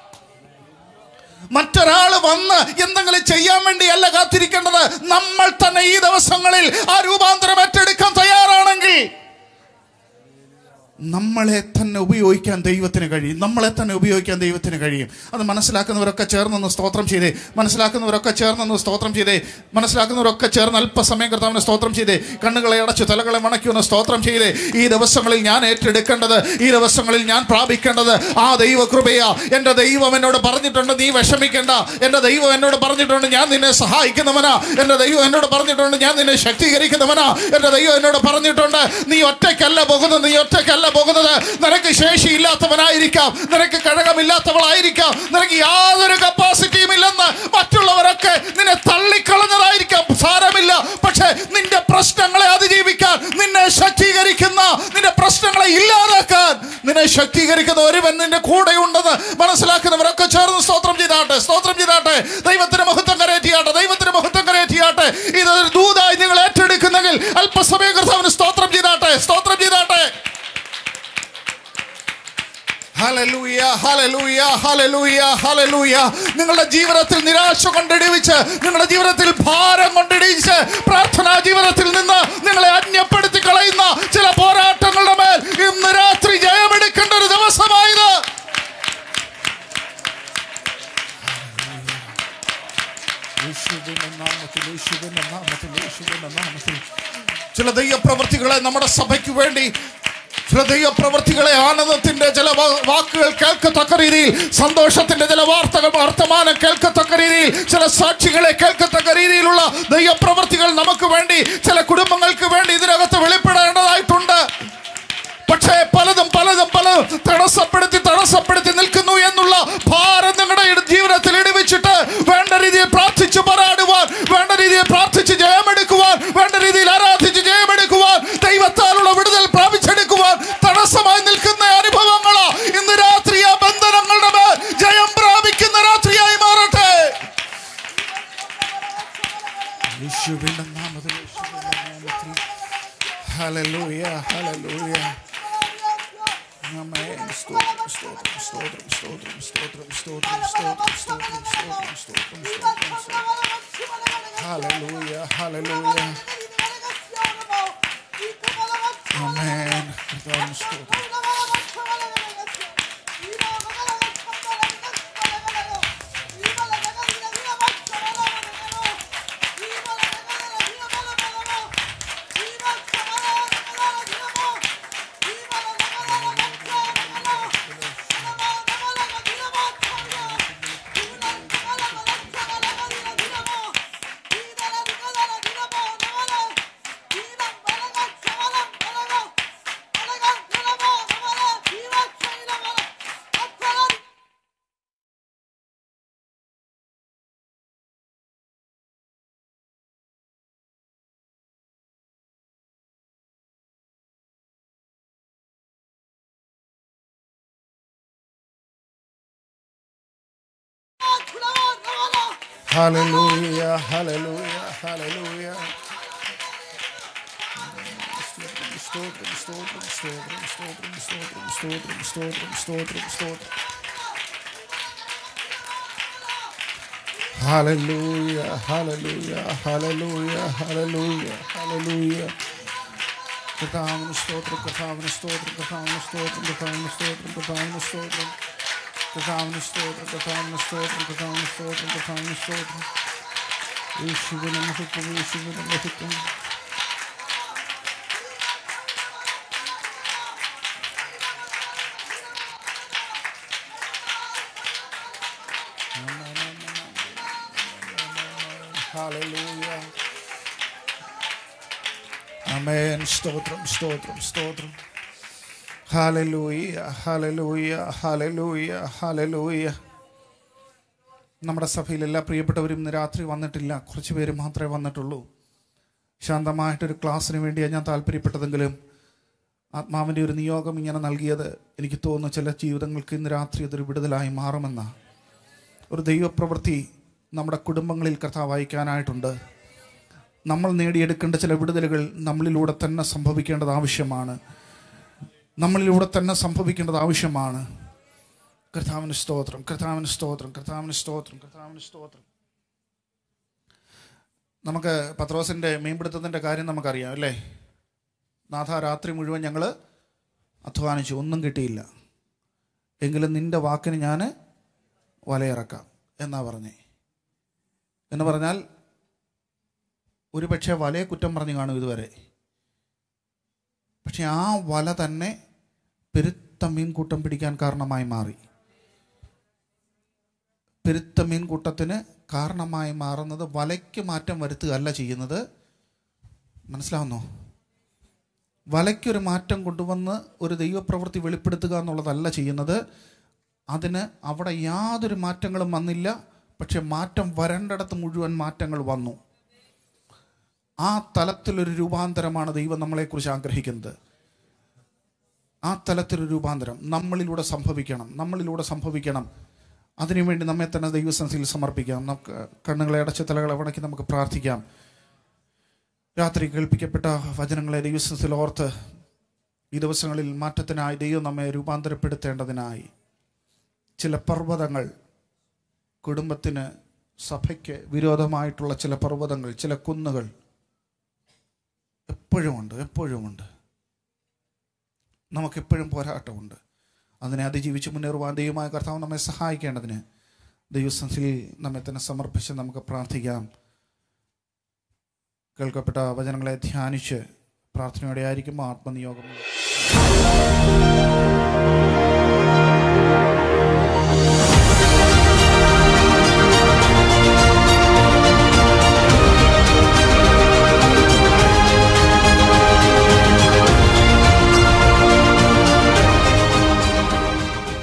മറ്റൊരാൾ വന്ന് എന്തെങ്കിലും ചെയ്യാൻ വേണ്ടിയല്ല കാത്തിരിക്കേണ്ടത് നമ്മൾ തന്നെ ഈ ദിവസങ്ങളിൽ ആ രൂപാന്തരം ഏറ്റെടുക്കാൻ തയ്യാറാണെങ്കിൽ നമ്മളെ തന്നെ ഉപയോഗിക്കാൻ ദൈവത്തിന് കഴിയും നമ്മളെ തന്നെ ഉപയോഗിക്കാൻ ദൈവത്തിന് കഴിയും അത് മനസ്സിലാക്കുന്നവരൊക്കെ ചേർന്നൊന്ന് സ്തോത്രം ചെയ്തേ മനസ്സിലാക്കുന്നവരൊക്കെ ചേർന്നൊന്ന് സ്തോത്രം ചെയ്തേ മനസ്സിലാക്കുന്നവരൊക്കെ ചേർന്ന് അല്പസമയം കർത്താവിനെ സ്തോത്രം ചെയ്തേ കണ്ണുകളെ അടച്ചു തലകളെ മണക്കി ഒന്ന് സ്തോത്രം ചെയ്തേ ഈ ദിവസങ്ങളിൽ ഞാൻ ഏറ്റെടുക്കേണ്ടത് ഈ ദിവസങ്ങളിൽ ഞാൻ പ്രാപിക്കേണ്ടത് ആ ദൈവകൃപയാ എൻ്റെ ദൈവം എന്നോട് പറഞ്ഞിട്ടുണ്ട് നീ വിഷമിക്കേണ്ട എൻ്റെ ദൈവം എന്നോട് പറഞ്ഞിട്ടുണ്ട് ഞാൻ നിന്നെ സഹായിക്കുന്നവനാ എൻ്റെ ദൈവം എന്നോട് പറഞ്ഞിട്ടുണ്ട് ഞാൻ നിന്നെ ശക്തീകരിക്കുന്നവനാ എൻ്റെ ദൈവം എന്നോട് പറഞ്ഞിട്ടുണ്ട് നീ ഒറ്റയ്ക്കല്ല പോകുന്നത് നീ ഒറ്റയ്ക്കല്ല പോകുന്നത് നിനക്ക് ശേഷിയില്ലാത്തവനായിരിക്കാം നിനക്ക് കഴകമില്ലാത്തവളായിരിക്കാം നിനക്ക് യാതൊരു കപ്പാസിറ്റിയും ഇല്ലെന്ന് മറ്റുള്ളവരൊക്കെ നിന്നെ തള്ളിക്കളഞ്ഞതായിരിക്കാം സാരമില്ല പക്ഷേ നിന്റെ പ്രശ്നങ്ങളെ അതിജീവിക്കാൻ നിന്നെ ശക്തീകരിക്കുന്ന നിന്റെ പ്രശ്നങ്ങളെ ഇല്ലാതാക്കാൻ നിന്നെ ശക്തീകരിക്കുന്ന ഒരുവൻ നിന്റെ കൂടെ ഉണ്ടെന്ന് മനസ്സിലാക്കുന്നവരൊക്കെ ചേർന്ന് സ്തോത്രം ചെയ്താട്ടെ സ്തോത്രം ചെയ്താട്ടെ ദൈവത്തിന് മഹത്വം കരയറ്റിയാട്ടെ ദൈവത്തിന് മഹത്വം കരയറ്റിയാട്ടെ ഇതൊരു ദൂതായി നിങ്ങൾ ഏറ്റെടുക്കുന്നെങ്കിൽ അല്പസമയം കർത്താവിന് സ്തോത്രം ചെയ്താട്ടെ സ്തോത്രം ചെയ്താട്ടെ ഹല്ലേലൂയ, ഹല്ലേലൂയ, ഹല്ലേലൂയ, ഹല്ലേലൂയ. നിങ്ങളുടെ ജീവിതത്തിൽ നിരാശ കൊണ്ടിടിവിച്ച് നിങ്ങളുടെ ജീവിതത്തിൽ ഭാരം കൊണ്ടിടിച്ച് പ്രാർത്ഥനാ ജീവിതത്തിൽ നിന്ന് നിങ്ങളെ അന്യപ്പെടുത്തി കളയുന്ന ചില പോരാട്ടങ്ങളുടെ മേൽ ഇന്ന് രാത്രി ജയമെടുക്കേണ്ട ഒരു ദിവസമായത് യേശുവിന്റെ നാമത്തിൽ യേശുവിന്റെ നാമത്തിൽ യേശുവിന്റെ നാമത്തിൽ ചില ദൈവപ്രവൃത്തികളെ നമ്മുടെ സഭയ്ക്ക് വേണ്ടി ചില ദൈവപ്രവൃത്തികളെ ആനന്ദത്തിന്റെ ചില വാ- വാക്കുകൾ കേൾക്കത്തക്ക രീതിയിൽ സന്തോഷത്തിന്റെ ചില വാർത്തകൾ വർത്തമാനം കേൾക്കത്തക്ക രീതിയിൽ ചില സാക്ഷികളെ കേൾക്കത്തക്ക രീതിയിലുള്ള ദൈവപ്രവൃത്തികൾ നമുക്ക് വേണ്ടി ചില കുടുംബങ്ങൾക്ക് വേണ്ടി ഇതിനകത്ത് വെളിപ്പെടേണ്ടതായിട്ടുണ്ട് പക്ഷേ പലതും പലതും പലതും തടസ്സപ്പെടുത്തി തടസ്സപ്പെടുത്തി നിൽക്കുന്നു എന്നുള്ള ഭാരം നിങ്ങളുടെ ഇട- ജീവിതത്തിൽ ഇടിവിച്ചിട്ട് വേണ്ട രീതിയിൽ പ്രാർത്ഥിച്ചു പോരാടുവാൻ വേണ്ട രീതിയിൽ പ്രാർത്ഥിച്ച് ജയമെടുക്കുവാൻ വേണ്ട രീതിയിൽ ആരാധിച്ച് ജയമെടുക്കുവാൻ ദൈവത്താലുള്ള വിടുതൽ പ്രാപിച്ചെടുക്കുവാൻ തടസ്സമായി നിൽക്കുന്ന അനുഭവങ്ങളോ ഇന്ന് രാത്രി ആ ബന്ധനങ്ങളുടെ മേൽ ജയം പ്രാപിക്കുന്ന രാത്രിയായി മാറട്ടെ യേശുവിന്റെ നാമത്തിൽ യേശുവിന്റെ നാമത്തിൽ ഹല്ലേലൂയ ഹല്ലേലൂയ ആമേൻ സ്തോത്രം സ്തോത്രം സ്തോത്രം സ്തോത്രം സ്തോത്രം സ്തോത്രം സ്തോത്രം സ്തോത്രം സ്തോത്രം സ്തോത്രം സ്തോത്രം സ്തോത്രം ഹല്ലേലൂയ ഹല്ലേലൂയ ആമേൻ കർത്താവിന് സ്തോത്രം ഹല്ലേലൂയ ഹല്ലേലൂയ ഹല്ലേലൂയ സ്തോത്രം സ്തോത്രം സ്തോത്രം സ്തോത്രം സ്തോത്രം സ്തോത്രം സ്തോത്രം സ്തോത്രം സ്തോത്രം hallelujah hallelujah hallelujah hallelujah hallelujah കർത്താവിന് സ്തോത്രം കർത്താവിന് സ്തോത്രം കർത്താവിന് സ്തോത്രം കർത്താവിന് സ്തോത്രം കർത്താവിന് സ്തോത്രം കർത്താവിന് സ്തോത്രം കർത്താവിന് സ്തോത്രം കർത്താവിന് സ്തോത്രം കർത്താവിന് സ്തോത്രം യേശുവിനെ മഹത്വം യേശുവിനെ മഹത്വം Hallelujah. Amen. സ്തോത്രം സ്തോത്രം സ്തോത്രം ഹാലലൂയ ഹാലലൂയ ഹാലലൂയ ഹാലലൂയ നമ്മുടെ സഭയിൽ എല്ലാ പ്രിയപ്പെട്ടവരും ഇന്ന് രാത്രി വന്നിട്ടില്ല കുറച്ച് പേര് മാത്രമേ വന്നിട്ടുള്ളൂ ശാന്തമായിട്ടൊരു ക്ലാസ്സിന് വേണ്ടിയാണ് ഞാൻ താല്പര്യപ്പെട്ടതെങ്കിലും ആത്മാവിൻ്റെ ഒരു നിയോഗം ഇങ്ങനെ നൽകിയത് എനിക്ക് തോന്നുന്നു ചില ജീവിതങ്ങൾക്ക് ഇന്ന് രാത്രി അതൊരു വിടുതലായി മാറുമെന്ന ഒരു ദൈവപ്രവൃത്തി നമ്മുടെ കുടുംബങ്ങളിൽ കർത്താവ് അയക്കാനായിട്ടുണ്ട് നമ്മൾ നേടിയെടുക്കേണ്ട ചില വിടുതലുകൾ നമ്മളിലൂടെ തന്നെ സംഭവിക്കേണ്ടത് ആവശ്യമാണ് നമ്മളിലൂടെ തന്നെ സംഭവിക്കേണ്ടത് ആവശ്യമാണ് കർത്താവിന് സ്തോത്രം കർത്താവിന് സ്തോത്രം കർത്താവിന് സ്തോത്രം കർത്താവിന് സ്തോത്രം നമുക്ക് പത്രോസിൻ്റെ മീൻപിടുത്തത്തിൻ്റെ കാര്യം നമുക്കറിയാം അല്ലേ നാഥ രാത്രി മുഴുവൻ ഞങ്ങൾ അധ്വാനിച്ചു ഒന്നും കിട്ടിയില്ല എങ്കിലും നിന്റെ വാക്കിന് ഞാൻ വലയിറക്കാം എന്നാ പറഞ്ഞേ എന്ന് പറഞ്ഞാൽ ഒരു പക്ഷേ വലയെ കുറ്റം പറഞ്ഞു കാണും ഇതുവരെ പക്ഷെ ആ വല തന്നെ പെരുത്ത മീൻകൂട്ടം പിടിക്കാൻ കാരണമായി മാറി പെരുത്ത മീൻകൂട്ടത്തിന് കാരണമായി മാറുന്നത് വലയ്ക്ക് മാറ്റം വരുത്തുകയല്ല ചെയ്യുന്നത് മനസ്സിലാവുന്നോ വലയ്ക്കൊരു മാറ്റം കൊണ്ടുവന്ന് ഒരു ദൈവപ്രവൃത്തി വെളിപ്പെടുത്തുക എന്നുള്ളതല്ല ചെയ്യുന്നത് അതിന് അവിടെ യാതൊരു മാറ്റങ്ങളും വന്നില്ല പക്ഷെ മാറ്റം വരേണ്ടിടത്ത് മുഴുവൻ മാറ്റങ്ങൾ വന്നു ആ തലത്തിലൊരു രൂപാന്തരമാണ് ദൈവം നമ്മളെക്കുറിച്ച് ആഗ്രഹിക്കുന്നത് ആ തലത്തിലൊരു രൂപാന്തരം നമ്മളിലൂടെ സംഭവിക്കണം നമ്മളിലൂടെ സംഭവിക്കണം അതിനുവേണ്ടി നമ്മെ തന്നെ ദൈവസംസ്ഥയിൽ സമർപ്പിക്കാം നമുക്ക് കണ്ണുകളെ അടച്ച തലകളെ വണക്കി നമുക്ക് പ്രാർത്ഥിക്കാം രാത്രി കേൾപ്പിക്കപ്പെട്ട വചനങ്ങളെ ദൈവസംസ്ഥയിൽ ഓർത്ത് ഈ ദിവസങ്ങളിൽ മാറ്റത്തിനായി ദൈവം നമ്മെ രൂപാന്തരപ്പെടുത്തേണ്ടതിനായി ചില പർവ്വതങ്ങൾ കുടുംബത്തിന് സഭയ്ക്ക് വിരോധമായിട്ടുള്ള ചില പർവ്വതങ്ങൾ ചില കുന്നുകൾ എപ്പോഴുമുണ്ട് എപ്പോഴുമുണ്ട് നമുക്കെപ്പോഴും പോരാട്ടമുണ്ട് അതിനെ അതിജീവിച്ച് മുന്നേറുവാൻ ദൈവമായ കർത്താവ് നമ്മെ സഹായിക്കേണ്ടതിന് ദൈവസംസ്ഥയിൽ നമ്മെ തന്നെ സമർപ്പിച്ച് നമുക്ക് പ്രാർത്ഥിക്കാം കേൾക്കപ്പെട്ട വചനങ്ങളെ ധ്യാനിച്ച് പ്രാർത്ഥനയോടെ ആയിരിക്കുമ്പോൾ ആത്മനിയോഗം